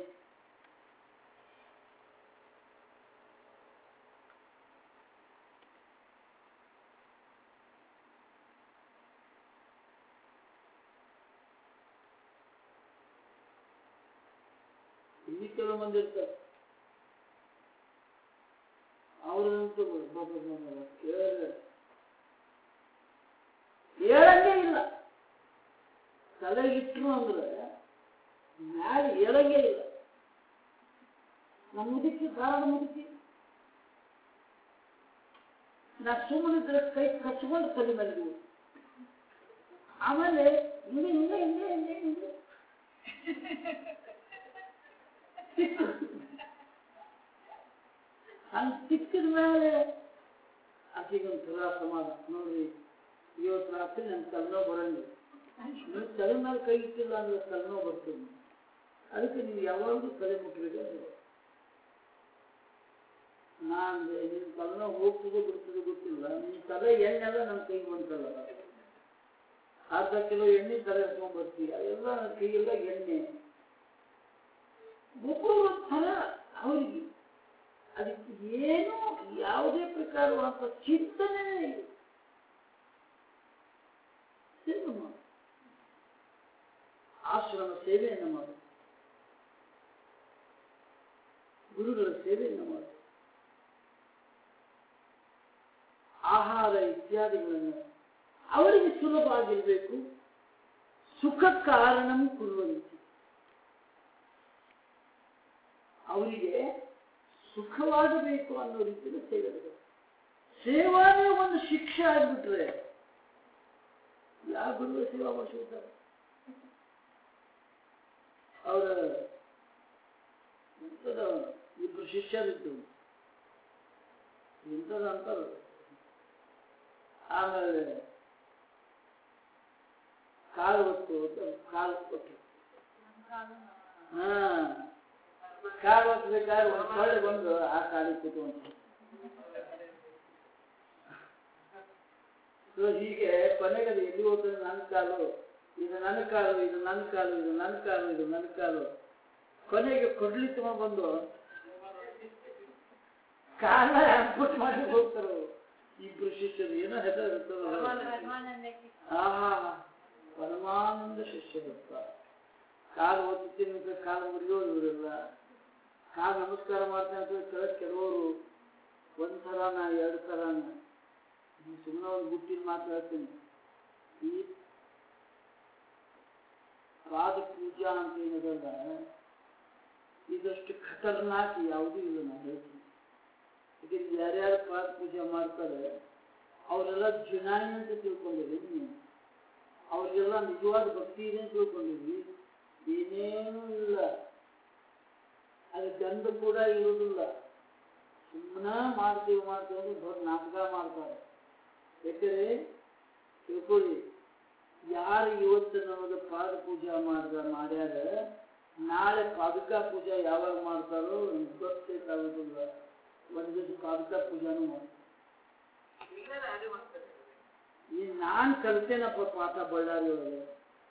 [SPEAKER 1] ಇಲ್ಲಿ ಕೆಲವು ಮಂದಿ ಇರ್ತಾರೆ ಅವರಂತೂ ಕೇಳಿದ್ರೆ ಹೇಳಂಗೆ ಇಲ್ಲ ತಲೆಗಿಟ್ರು ಅಂದ್ರೆ ಮ್ಯಾಲೆ ಹೇಳಂಗೆ ಇಲ್ಲ ನಮ್ಮ ಮುದುಕಿ ಧಾರಾಳ ಮುದುಕಿ ನಾ ಸುಮ್ಮನಿದ್ರೆ ಕೈ ಕಚ್ಕೊಂಡು ತಲೆ ಮೇಲೆ ಆಮೇಲೆ ಹಿಂಗೆ ಹಿಂಗೆ ಹಿಂಗೆ ಹಿಂಗೆ ಹಿಂಗೆ ಹಂಗೆ ತಿಕ್ಕಿದ ಮೇಲೆ ಆಕೆಗೊಂಥರ ಸಮಾಧಾನ ನೋಡ್ರಿ ಇವತ್ತು ರಾತ್ರಿ ನನ್ನ ತಲೆನೋವು ಬರಂಗಿಲ್ಲ ನೀವು ತಲೆ ಮೇಲೆ ಕೈ ಇಟ್ಟಿಲ್ಲ ಅಂದ್ರೆ ತಲೆನೋವು ಬರ್ತೀನಿ ಅದಕ್ಕೆ ನೀವು ಯಾವಾಗಲೂ ತಲೆ ಮುಟ್ಟಬೇಕು ನಾನು ನಿನ್ನ ತಲೆನೋವು ಹೋಗ್ತದೆ ಬಿಡ್ತದೆ ಗೊತ್ತಿಲ್ಲ ನಿನ್ನ ತಲೆ ಎಣ್ಣೆಲ್ಲ ನನ್ನ ಕೈಗೆ ಬಂತಲ್ಲ ಅರ್ಧ ಕಿಲೋ ಎಣ್ಣೆ ತಲೆ ಎತ್ಕೊಂಡ್ ಬರ್ತೀವಿ ಅದೆಲ್ಲ ನನ್ನ ಕೈಯೆಲ್ಲ ಎಣ್ಣೆ ಒಬ್ಬರು ಒಂಥರ ಅವರಿಗೆ ಅದಕ್ಕೆ ಏನು ಯಾವುದೇ ಪ್ರಕಾರವಾದ ಚಿಂತನೆ ಇಲ್ಲ ಸೇವೆ ಮಾಡು ಆಶ್ರಮ ಸೇವೆಯನ್ನು ಮಾಡು ಗುರುಗಳ ಸೇವೆಯನ್ನು ಮಾಡು ಆಹಾರ ಇತ್ಯಾದಿಗಳನ್ನು ಅವರಿಗೆ ಸುಲಭ ಆಗಿರಬೇಕು ಸುಖ ಕಾರಣಂ ಕುರುವಂತೆ ಅವರಿಗೆ ಸುಖವಾಗಬೇಕು ಅನ್ನೋ ರೀತಿಯಲ್ಲಿ ಸೇವೆ ಮಾಡಬೇಕು. ಸೇವಾನೇ ಒಂದು ಶಿಕ್ಷೆ ಆಗ್ಬಿಟ್ರೆ ಯಾವ ಗುರುಗಳ ಸೇವಾ ಮಾಡಿಸಿರ್ತಾರೆ ಅವರ ಎಂಥದ ಇಬ್ರು ಶಿಷ್ಯರಿದ್ದು ಎಂಥದ ಅಂತಾರ ಆಮೇಲೆ ಕಾಲು ಹೊತ್ತು ಅಂತ ಕಾಲು ಕೊಟ್ಟು ಹಾ ಕಾಲು ಹೊತ್ತಬೇಕಾದ್ರೆ ಒಂದು ಸೊಳ್ಳೆ ಬಂದು ಆ ಕಾಲಿಗೆ ಕೂತ್ಕೊಂಡು ಸೊ ಹೀಗೆ ಕೊನೆಗೆ ಅದು ಎಲ್ಲಿ ಹೋಗ್ತದೆ ನನ್ನ ಕಾಲು ಇದು ನನ್ನ ಕಾಲು ಇದು ನನ್ನ ಕಾಲು ಇದು ನನ್ನ ಕಾಲು ಇದು ನನ್ನ ಕಾಲು ಕೊನೆಗೆ ಕೊಡ್ಲಿ ತಗೊಂಡ್ ಬಂದು ಕಾಲ ಪುಟ್ ಮಾಡಿ ಹೋಗ್ತಾರೆ ಅವ್ರು. ಇಬ್ರು ಶಿಷ್ಯರು ಏನೋ ಹೆಸರು ಇರ್ತದೆ ಆಹಾ ಪರಮಾನಂದ ಶಿಷ್ಯರಪ್ಪ ಕಾಲು ಒತ್ತೀನಿ ಅಂತ ಕಾಲು ಮುರಿಯೋರು ಇವರೆಲ್ಲ ಕಾಲು ನಮಸ್ಕಾರ ಮಾಡ್ತೇನೆ ಅಂತ ಕೆಳಗೆ ಕೆಲವರು ಒಂದು ಥರನ ಎರಡು ಥರನ ಸುಮ್ಮನೆ ಒಂದು ಬುಟ್ಟಿನ ಮಾತಾಡ್ತೀನಿ ಈ ಪಾದ ಪೂಜಾ ಅಂತ ಏನದಲ್ಲ ಇದಷ್ಟು ಖತರ್ನಾಕ್ ಯಾವುದೂ ಇಲ್ಲ ನಾನು ಹೇಳ್ತೀನಿ ಯಾಕಂದ್ರೆ ಯಾರ್ಯಾರು ಪಾದ ಪೂಜೆ ಮಾಡ್ತಾರೆ ಅವರೆಲ್ಲ ಜುನಾಯಿ ಅಂತ ತಿಳ್ಕೊಂಡಿರಿ ನೀವು ಅವ್ರಿಗೆಲ್ಲ ನಿಜವಾದ ಭಕ್ತಿ ಇದೆ ಅಂತ ತಿಳ್ಕೊಂಡಿದ್ವಿ ಏನೇನೂ ಇಲ್ಲ ಅದು ಗಂಧ ಕೂಡ ಇರುವುದಿಲ್ಲ ಸುಮ್ಮನೆ ಮಾಡ್ತೀವಿ ಮಾಡ್ತೀವಿ ಅಂದ್ರೆ ದೊಡ್ಡ ನಾಟಕ ಮಾಡ್ತಾರೆ ಯಾಕಂದ್ರೆ ತಿಳ್ಕೊಳ್ಳಿ ಯಾರು ಇವತ್ತು ನಮಗೆ ಪಾದ ಪೂಜಾ ಮಾಡ್ದ ಮಾಡ್ಯಾರ ನಾಳೆ ಪಾದುಕಾ ಪೂಜಾ ಯಾವಾಗ ಮಾಡ್ತಾರೋ ನಮ್ಗೆ ಗೊತ್ತೈತಾಗೋದಿಲ್ಲ ಒಂದು ದಿವಸ ಪಾದುಕಾ ಪೂಜಾನು ಮಾಡ್ತಾರೆ ಈ ನಾನ್ ಕಲ್ತೇನಪ್ಪ ಪಾಠ ಬಳ್ಳಾರಿ ಒಳಗೆ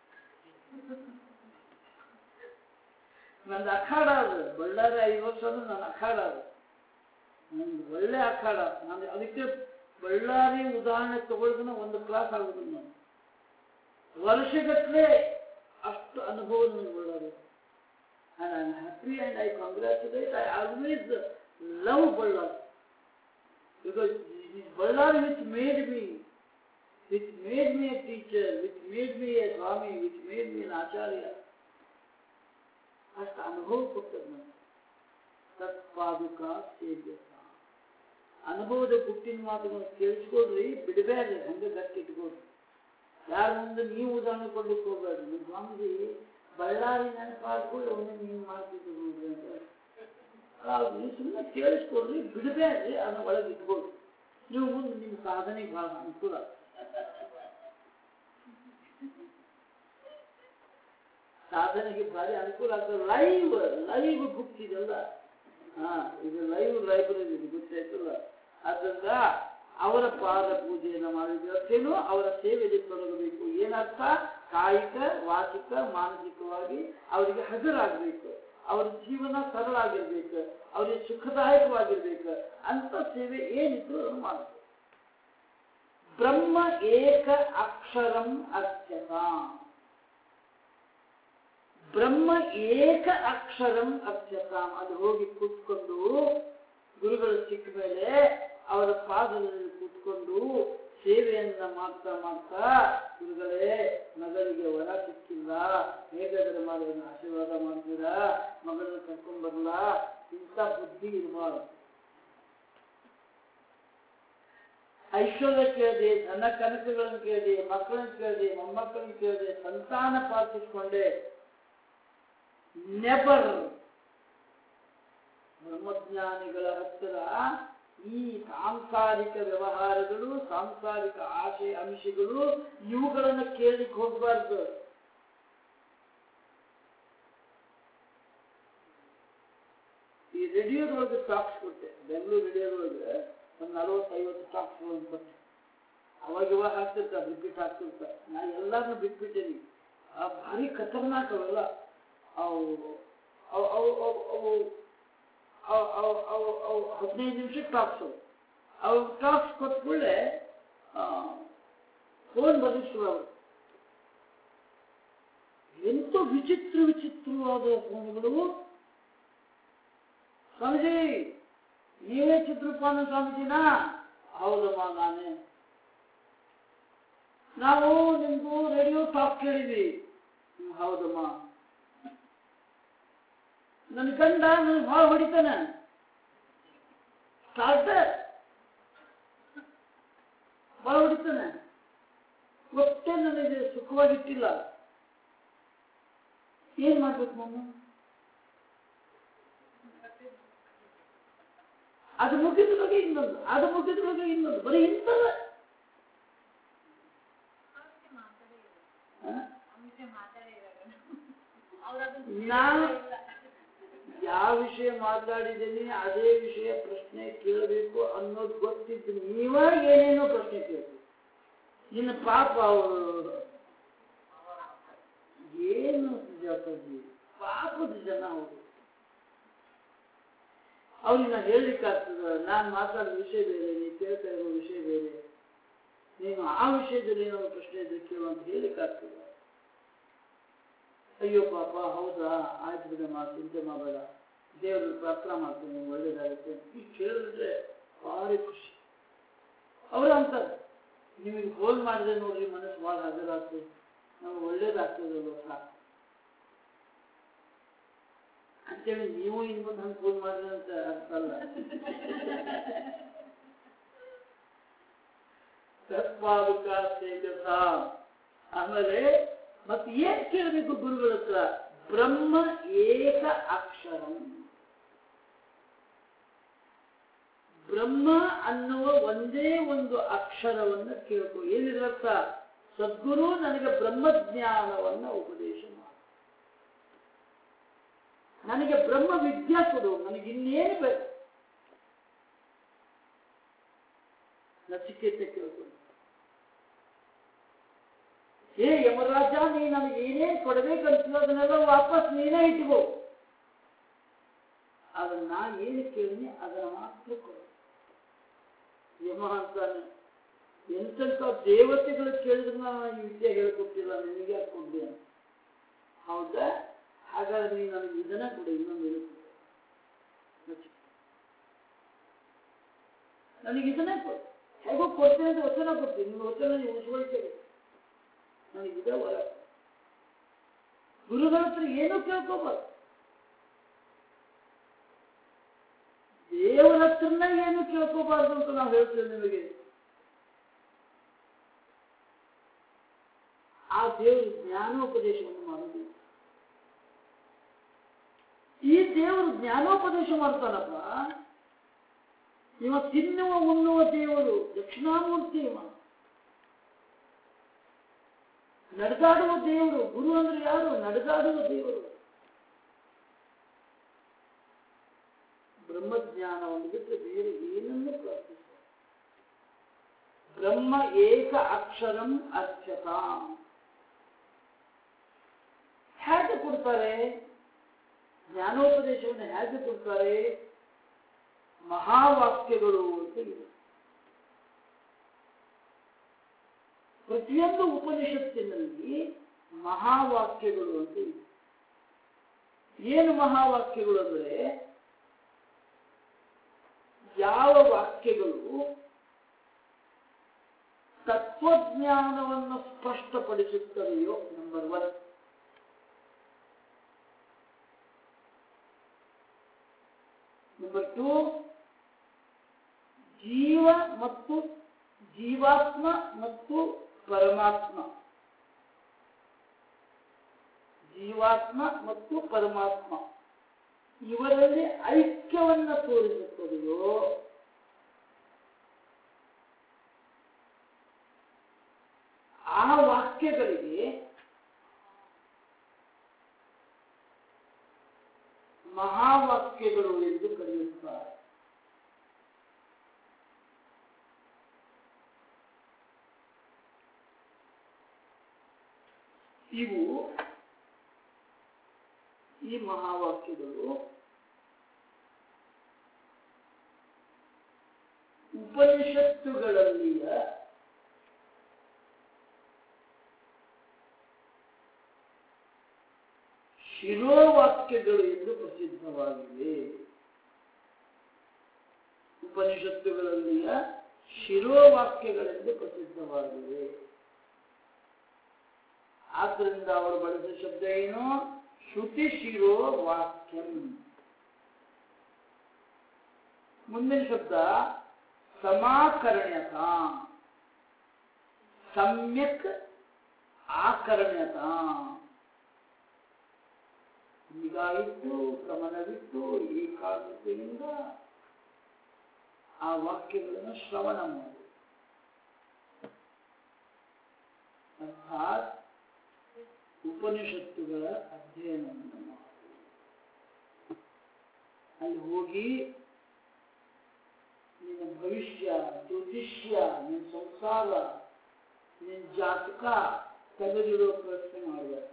[SPEAKER 1] ನಂದು ಅಖಾಡ ಅದು ಬಳ್ಳಾರಿ ಐದು ವರ್ಷ ಅಂದ್ರೆ ನನ್ನ ಅಖಾಡ ಅದು ನಂದು ಒಳ್ಳೆ ಅಖಾಡ ನಾನು ಅದಕ್ಕೆ ಬಳ್ಳಾರಿ ಉದಾಹರಣೆ ತಗೊಳ್ದನ ಒಂದು ಕ್ಲಾಸ್ ಆಗುದಿಲ್ಲ ನಾನು ವರ್ಷಗಟ್ಟಲೆ ಅಷ್ಟು ಅನುಭವ ನನಗೆ Ballari and I'm happy and I congratulate. I always love Ballari. Ballari which made me which made me a teacher which made me a swami which made me an acharya ಅಷ್ಟು ಅನುಭವ ಕೊಟ್ಟದ್ದು ನನಗೆ ತತ್ಪಾದುಕ ಸೇವ್ಯತ ಅನುಭವದ ಗುಟ್ಟಿನ ಮಾತುಗಳನ್ನು ಕೇಳಿಸ್ಕೊಡ್ರಿ ಬಿಡಬೇಡ್ರಿ ಹಂಗೆ ಗಟ್ಟಿ ಇಟ್ಕೊಡ್ರಿ ಯಾರ ಮುಂದೆ ನೀವು ಉದಾಹರಣೆ ಕೊಡ್ಲಿಕ್ಕೆ ಹೋಗ್ಬೇಡ್ರಿ ನಿಮ್ಮ ಸ್ವಾಮೀಜಿ ಬಳ್ಳಾರಿ ನೆನಪಾಡ್ಕೊಳ್ಳಿ ಒಮ್ಮೆ ನೀವು ಮಾಡ್ತಿದ್ರು ನೋಡ್ರಿ ಅಂತ ಅವಾಗ ನೀವು ಸುಮ್ಮನೆ ಕೇಳಿಸ್ಕೊಡ್ರಿ ಬಿಡಬೇಡ್ರಿ ಅದನ್ನ ಒಳಗೆ ಇಟ್ಕೊಳ್ರಿ ನೀವು ಮುಂದೆ ನಿಮ್ಮ ಸಾಧನೆಗೆ ಬಹಳ ಅನುಕೂಲ ಸಾಧನೆಗೆ ಭಾರಿ ಅನುಕೂಲ ಆಗ್ತದೆ ಲೈವ್ ಲೈವ್ ಬುಕ್ ಇದೆಲ್ಲ ಹಾ ಇದು ಲೈವ್ ಲೈಬ್ರರಿ ಇದು ಗೊತ್ತಾಯ್ತಲ್ಲ ಆದ್ದರಿಂದ ಅವರ ಪಾದ ಪೂಜೆಯನ್ನು ಮಾಡಿದ್ದೇನು ಅವರ ಸೇವೆಗೆ ತೊಡಗಬೇಕು ಏನರ್ಥ ಕಾಯಿಕ ವಾಚಿಕ ಮಾನಸಿಕವಾಗಿ ಅವರಿಗೆ ಹಜರಾಗಬೇಕು ಅವರ ಜೀವನ ಸರಳ ಆಗಿರ್ಬೇಕು ಅವರಿಗೆ ಸುಖದಾಯಕವಾಗಿರ್ಬೇಕು ಅಂತ ಸೇವೆ ಏನಿದ್ರು ಅದನ್ನು ಮಾಡಬೇಕು ಬ್ರಹ್ಮ ಏಕ ಅಕ್ಷರಂ ಅರ್ಚಕ ಬ್ರಹ್ಮ ಏಕ ಅಕ್ಷರಂ ಅರ್ಚತಾಂ ಅದು ಹೋಗಿ ಕೂತ್ಕೊಂಡು ಗುರುಗಳು ಸಿಕ್ಕ ಮೇಲೆ ಅವರ ಪಾದದಲ್ಲಿ ಕೂತ್ಕೊಂಡು ಸೇವೆಯನ್ನ ಮಾಡ್ತಾ ಮಾಡ್ತಾ ಗುರುಗಳೇ ಮಗಳಿಗೆ ವರ ಸಿಕ್ಕಿಲ್ಲ ಹೇಗಾದ್ರೆ ಮಾಡಿ ಆಶೀರ್ವಾದ ಮಾಡ್ತೀರಾ ಮಗಳನ್ನ ಕರ್ಕೊಂಡ್ ಬರಲ್ಲ ಇಂಥ ಬುದ್ಧಿ ಇರಬಾರ್ದು ಐಶ್ವರ್ಯ ಕೇಳಿದೆ ಧನ ಕನಕಗಳನ್ನು ಕೇಳಿದೆ ಮಕ್ಕಳನ್ನ ಕೇಳಿದೆ ಮೊಮ್ಮಕ್ಕಳನ್ನ ಕೇಳಿದೆ ಸಂತಾನ ಪ್ರಾರ್ಥಿಸ್ಕೊಂಡೆ ನೆಬರ್ ಬ್ರಹ್ಮಜ್ಞಾನಿಗಳ ಹತ್ತಿರ ಈ ಸಾಂಸಾರಿಕ ವ್ಯವಹಾರಗಳು ಸಾಂಸಾರಿಕ ಆಶೆ ಅಂಶಗಳು ಇವುಗಳನ್ನು ಕೇಳಲಿಕ್ಕೆ ಹೋಗಬಾರ್ದು ಈ ರೇಡಿಯೋದೊಳಗೆ ಟಾಕ್ಸ್ ಕೊಟ್ಟೆ ಬೆಂಗಳೂರು ರೇಡಿಯೋದೊಳಗೆ ಒಂದು ನಲವತ್ತೈವತ್ತು ಟಾಕ್ಸ್ಗಳನ್ನು ಕೊಟ್ಟೆ ಅವಾಗ ಇವಾಗ ಹಾಕ್ತಿರ್ತಾರೆ ರಿಪೀಟ್ ಹಾಕ್ತಿರ್ತಾರೆ ನಾ ಎಲ್ಲಾರನ್ನೂ ಬಿಟ್ಬಿಟ್ಟೇನಿ ಆ ಭಾರಿ ಖತರ್ನಾಕ್ ಅವೆಲ್ಲ ಅವು ಅವು ಅವು ಅವು ಅವು ಅವು ಅವು ಅವು ಅವು ಹದಿನೈದು ನಿಮಿಷಕ್ಕೆ ಟಾಕ್ಸ್ ಅವು ಅವು ಟಾಕ್ಸ್ ಕೊಟ್ಟ ಕೂಡಲೇ ಫೋನ್ ಬರ್ಲಿಕ್ಕೆ ಶುರು ಆಗುತ್ತೆ ಎಂತ ವಿಚಿತ್ರ ವಿಚಿತ್ರವಾದ ಫೋನ್ಗಳು ಸ್ವಾಮೀಜಿ ನೀವೇ ಚಿತ್ರಪಾನ ಸ್ವಾಮೀಜಿನಾ ಹೌದಮ್ಮ ನಾನೇ ನಾವು ನಿಮ್ದು ರೇಡಿಯೋ ಟಾಕ್ ಕೇಳಿದ್ವಿ ಹ್ಮ್, ಹೌದಮ್ಮ ನನ್ನ ಗಂಡ ನನಗೆ ಭಾಳ ಹೊಡಿತಾನೆ ಸ್ಟಾರ್ಟರ್ ಭಾಳ ಹೊಡಿತಾನೆ ಒಟ್ಟೆ ನನಗೆ ಸುಖವಾಗಿಟ್ಟಿಲ್ಲ ಏನ್ ಮಾಡ್ಬೇಕು ನಾನು ಅದು ಮುಗಿದ್ರೊಳಗೆ ಇನ್ನೊಂದು ಅದು ಮುಗಿದ್ರೊಳಗೆ ಇನ್ನೊಂದು ಬರೀ ಇಂಥದ ನಾನು ಯಾವ ವಿಷಯ ಮಾತಾಡಿದ್ದೀನಿ ಅದೇ ವಿಷಯ ಪ್ರಶ್ನೆ ಕೇಳಬೇಕು ಅನ್ನೋದು ಗೊತ್ತಿದ್ದು ನೀವ ಏನೇನೋ ಪ್ರಶ್ನೆ ಕೇಳಬೇಕು ನಿನ್ನ ಪಾಪ ಅವರು ಏನು ಸುಜಾತಾಜಿ ಪಾಪದ ಜನ ಅವರು ಅವ್ರಿಗೆ ನಾನು ಹೇಳಲಿಕ್ಕಾಗ್ತದ ನಾನು ಮಾತಾಡೋ ವಿಷಯ ಬೇರೆ ನೀನು ಕೇಳ್ತಾ ಇರೋ ವಿಷಯ ಬೇರೆ ನೀನು ಆ ವಿಷಯದಲ್ಲಿ ಏನೋ ಪ್ರಶ್ನೆ ಇದ್ರೆ ಕೇಳು ಅಂತ ಹೇಳಿಕ್ಕಾಗ್ತದ ಅಯ್ಯೋ ಪಾಪ ಹೌದಾ ಆಯ್ತು ಬಿಡಮ್ಮ ಚಿಂತೆ ಮಾಡಬೇಡ ದೇವರು ಪ್ರಾರ್ಥನಾ ಮಾಡ್ತೀನಿ ಒಳ್ಳೇದಾಗುತ್ತೆ ಈ ಕೇಳಿದ್ರೆ ಭಾರಿ ಖುಷಿ ಅವ್ರು ಅಂತಾರೆ ನಿಮಗೆ ಫೋನ್ ಮಾಡಿದ್ರೆ ನೋಡ್ರಿ ಮನಸ್ಸು ಭಾಳ ಹಜರಾಗ್ತದೆ ನಮ್ಗೆ ಒಳ್ಳೇದಾಗ್ತದಲ್ವ ಸಾಕು ಅಂತೇಳಿ ನೀವು ಇನ್ನೊಂದು ಹಂಗೆ ಫೋನ್ ಮಾಡ್ರಿ ಅಂತ ಅರ್ಥ ಅಲ್ಲ ತತ್ಪಾದುಕ ಸೇವ್ಯತ ಆಮೇಲೆ ಮತ್ತೆ ಏನ್ ಕೇಳಬೇಕು ಗುರುಗಳ ಹತ್ರ ಬ್ರಹ್ಮ ಏಕ ಅಕ್ಷರಂ ಬ್ರಹ್ಮ ಅನ್ನುವ ಒಂದೇ ಒಂದು ಅಕ್ಷರವನ್ನ ಕೇಳ್ಕೊ ಏನಿದ್ರ ಅರ್ಥ ಸದ್ಗುರು ನನಗೆ ಬ್ರಹ್ಮಜ್ಞಾನವನ್ನ ಉಪದೇಶ ಮಾಡು ನನಗೆ ಬ್ರಹ್ಮ ವಿದ್ಯಾ ಕೊಡು ನನಗೆ ಇನ್ನೇನು ಬೇಕು ನಚಿಕೇತ ಕೇಳ್ಕೊಂಡು ಏ ಯಮರಾಜ ನೀ ನನಗೆ ಏನೇನು ಕೊಡಬೇಕಂತ ಅದನ್ನೆಲ್ಲ ವಾಪಸ್ ನೀನೇ ಇಟ್ಕೋ ಅದನ್ನ ನಾ ಏನು ಕೇಳಿನಿ ಅದನ್ನ ಮಾತ್ರ ಕೊಡು ಯಮ ಅಂತಾನೆ ಎಂತೆಂಥ ದೇವತೆಗಳು ಕೇಳಿದ್ರೆ ನಾನು ಈ ವಿದ್ಯೆ ಹೇಳ್ಕೊಟ್ಟಿಲ್ಲ ನಿನಗೆ ಯಾಕೆ ಕೊಡ್ದೆ ಅಂತ ಹೌದಾ ಹಾಗಾದ್ರೆ ನೀನು ನನಗೆ ಇದನ್ನ ಕೊಡು ಇನ್ನೊಂದು ಇದು ಕೊಡು ನಚಿಕೇತ. ನನಗೆ ಇದನ್ನೇ ಕೊಡು ಹೇಗೋ ಕೊಡ್ತೇನೆ ಅಂತ ವಚನ ಕೊಡ್ತೀನಿ ನಿಮ್ಮ ವಚನ ನೀವು ಉಳಿಸ್ಕೊಳ್ತೇವೆ ನನಗಿದೆ ವರ ಗುರುಗಳ ಹತ್ರ ಏನೂ ಕೇಳ್ಕೋಬಾರ್ದು ದೇವರ ಹತ್ರನ ಏನು ಕೇಳ್ಕೋಬಾರ್ದು ಅಂತ ನಾವು ಹೇಳ್ತೇವೆ ನಿಮಗೆ ಆ ದೇವರು ಜ್ಞಾನೋಪದೇಶವನ್ನು ಮಾಡುವುದಿಲ್ಲ ಈ ದೇವರು ಜ್ಞಾನೋಪದೇಶ ಮಾಡ್ತಾನಪ್ಪ ಇವ ತಿನ್ನುವ ಉಣ್ಣುವ ದೇವರು ದಕ್ಷಿಣಾಮೂರ್ತಿ ಇವ ನಡೆದಾಡುವ ದೇವರು ಗುರು ಅಂದ್ರೆ ಯಾರು ನಡೆದಾಡುವ ದೇವರು ಬ್ರಹ್ಮಜ್ಞಾನವನ್ನು ಬಿಟ್ಟು ಬೇರೆ ಏನನ್ನು ಪ್ರಾರ್ಥಿಸ ಬ್ರಹ್ಮ ಏಕ ಅಕ್ಷರಂ ಅರ್ಚತಾಂ ಹೇಗೆ ಕೊಡ್ತಾರೆ ಜ್ಞಾನೋಪದೇಶವನ್ನು ಹೇಗೆ ಕೊಡ್ತಾರೆ ಮಹಾವಾಕ್ಯಗಳು ಅಂತ ಇದೆ ಪ್ರತಿಯೊಂದು ಉಪನಿಷತ್ತಿನಲ್ಲಿ ಮಹಾವಾಕ್ಯಗಳು ಅಂತ ಇದೆ ಏನು ಮಹಾವಾಕ್ಯಗಳು ಅಂದ್ರೆ ಯಾವ ವಾಕ್ಯಗಳು ತತ್ವಜ್ಞಾನವನ್ನು ಸ್ಪಷ್ಟಪಡಿಸುತ್ತವೆಯೋ ನಂಬರ್ ಒನ್ ನಂಬರ್ ಟೂ ಜೀವ ಮತ್ತು ಜೀವಾತ್ಮ ಮತ್ತು ಪರಮಾತ್ಮ ಜೀವಾತ್ಮ ಮತ್ತು ಪರಮಾತ್ಮ ಇವರಲ್ಲಿ ಐಕ್ಯವನ್ನ ತೋರಿಸುತ್ತದೆಯೋ ಆ ವಾಕ್ಯಗಳಿಗೆ ಮಹಾವಾಕ್ಯಗಳು ಎಂದು ಕರೆಯುತ್ತಾರೆ ಇವು ಈ ಮಹಾವಾಕ್ಯಗಳು ಉಪನಿಷತ್ತುಗಳಲ್ಲಿಯ ಶಿರೋವಾಕ್ಯಗಳು ಎಂದು ಪ್ರಸಿದ್ಧವಾಗಿವೆ ಉಪನಿಷತ್ತುಗಳಲ್ಲಿಯ ಶಿರೋವಾಕ್ಯಗಳೆಂದು ಪ್ರಸಿದ್ಧವಾಗಿವೆ ಆದ್ರಿಂದ ಅವರು ಬಳಸಿದ ಶಬ್ದ ಏನು ಶ್ರುತಿ ಶಿರೋ ವಾಕ್ಯಂ ಮುಂದಿನ ಶಬ್ದ ಸಮಾಕರ್ಣ್ಯತ ಸಮ್ಯಕ್ ಆಕರ್ಣ್ಯತ ನಿಗಾ ಇಟ್ಟು ಗಮನವಿಟ್ಟು ಏಕಾಗ್ರತೆಯಿಂದ ಆ ವಾಕ್ಯಗಳನ್ನು ಶ್ರವಣ ಮಾಡಿ ಅರ್ಥಾತ್ ಉಪನಿಷತ್ತುಗಳ ಅಧ್ಯಯನವನ್ನು ಮಾಡಿ ಅಲ್ಲಿ ಹೋಗಿ ನಿನ್ನ ಭವಿಷ್ಯ ಜ್ಯೋತಿಷ್ಯ ನಿನ್ನ ಸಂಸಾರ ನಿನ್ನ ಜಾತಕ ತೆಗೆದಿಡೋ ಪ್ರಶ್ನೆ ಮಾಡಬೇಕು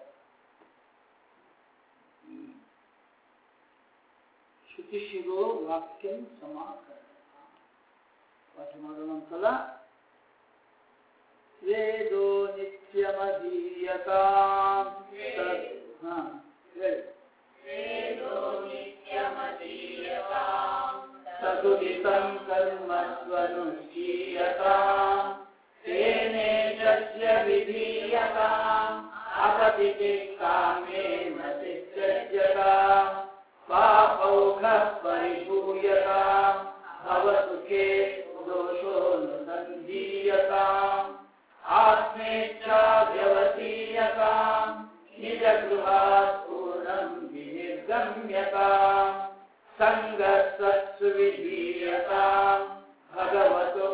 [SPEAKER 1] ಶುಚಿಶಿರೋ ವಾಕ್ಯಂ ಸಮಾಕರಣ ಪಾಠ ಮಾಡೋಣ ಒಂದ್ಸಲ ವೇದೋ ನಿತ್ಯಮಧೀಯತಾಂ ತದ್ ಹಾ ಹೇಳಿ ಸದುದಿತಂ ಕರ್ಮ ಸ್ವನುಷ್ಠೀಯತಾಂ ತೇನೇಶಸ್ಯ ವಿಧೀಯತಾಂ ಅಪತಿತೆ ಕಾಮೇನ ತಿತ್ಯಜ್ಯತಾಂ ಪಾಪೌಘಃ ಪರಿಭೂಯತಾಂ ಭವತು ಕೆ ದೋಷೋ ನ ಸಂಧೀಯತಾಂ आत्मेच्छाव्यवतीयताम् निजगृहात् पूर्णम् विनिर्गम्यताम् सङ्गस्तत्सु विधीयताम् भगवतो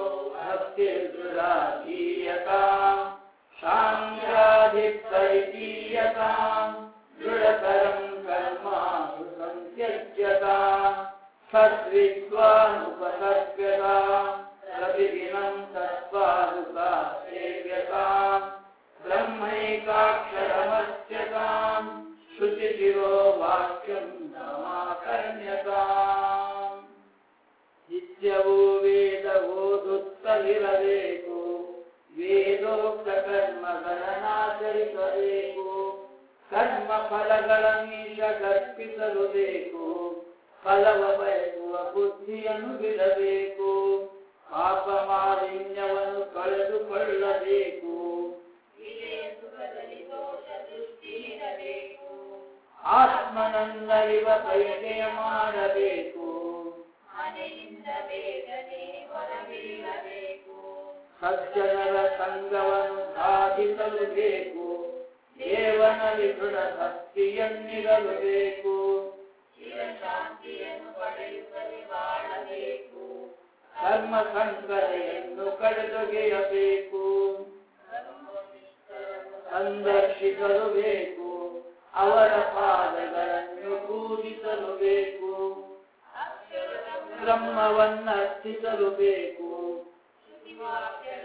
[SPEAKER 1] भक्तिर्दुराधीयताम् शान्त्याधिपरितीयताम् दृढतरम् कर्मासु सन्त्यज्यताम् सद्विद्वानुपसर्गताम् प्रतिदिनम् तत्त्वादुका सेव्यताम् ब्रह्मैकाक्षरमस्यताम् श्रुतिशिरो वाक्यम् समाकर्ण्यताम् ನಿತ್ಯವೂ ವೇದ ಓದುತ್ತಲಿರಬೇಕು ವೇದೋಕ್ತ ಕರ್ಮಗಳನ್ನಾಚರಿಸಬೇಕು ಕರ್ಮ ಫಲಗಳನ್ನೀಶ ಕಲ್ಪಿಸಲು ಬೇಕು ಫಲವ ಬಯಸುವ ಬುದ್ಧಿಯನ್ನು ಬಿಡಬೇಕು ಪಾಪ ಮಾಲಿನ್ಯ ತಿಳಿದುಕೊಳ್ಳಬೇಕು
[SPEAKER 2] ವಿಜಯ ಸುಖದಲ್ಲಿ ದೋಷ ದೃಷ್ಟಿ ಇರಬೇಕು
[SPEAKER 1] ಆತ್ಮನನ್ನರಿವ ಬಯಕೆಯ ಮಾಡಬೇಕು
[SPEAKER 2] ಮನೆಯಿಂದ ಬೇಗನೆ ಹೊರಬೀಳಬೇಕು
[SPEAKER 1] ಸಜ್ಜನರ ಸಂಘವನ್ನು ಸಾಧಿಸಲು ಬೇಕು ದೇವನಲ್ಲಿ ದೃಢ ಭಕ್ತಿಯನ್ನಿರಲು ಬೇಕು
[SPEAKER 2] ಶಿವಶಾಂತಿಯನ್ನು ಪಡೆಯುತ್ತಲೇ ಬಾಳಬೇಕು
[SPEAKER 1] ಕರ್ಮ ಸಂಕರೆಯನ್ನು ಕಳೆದೊಗೆಯಬೇಕು ಸಂದರ್ಶಿಸಲು ಬೇಕು ಅವರ ಪಾದಗಳನ್ನು ಪೂಜಿಸಲು ಬೇಕು ಬ್ರಹ್ಮವನ್ನರ್ಚಿಸಲು ಬೇಕು
[SPEAKER 2] ಶ್ರುತಿವಾಕ್ಯಗಳ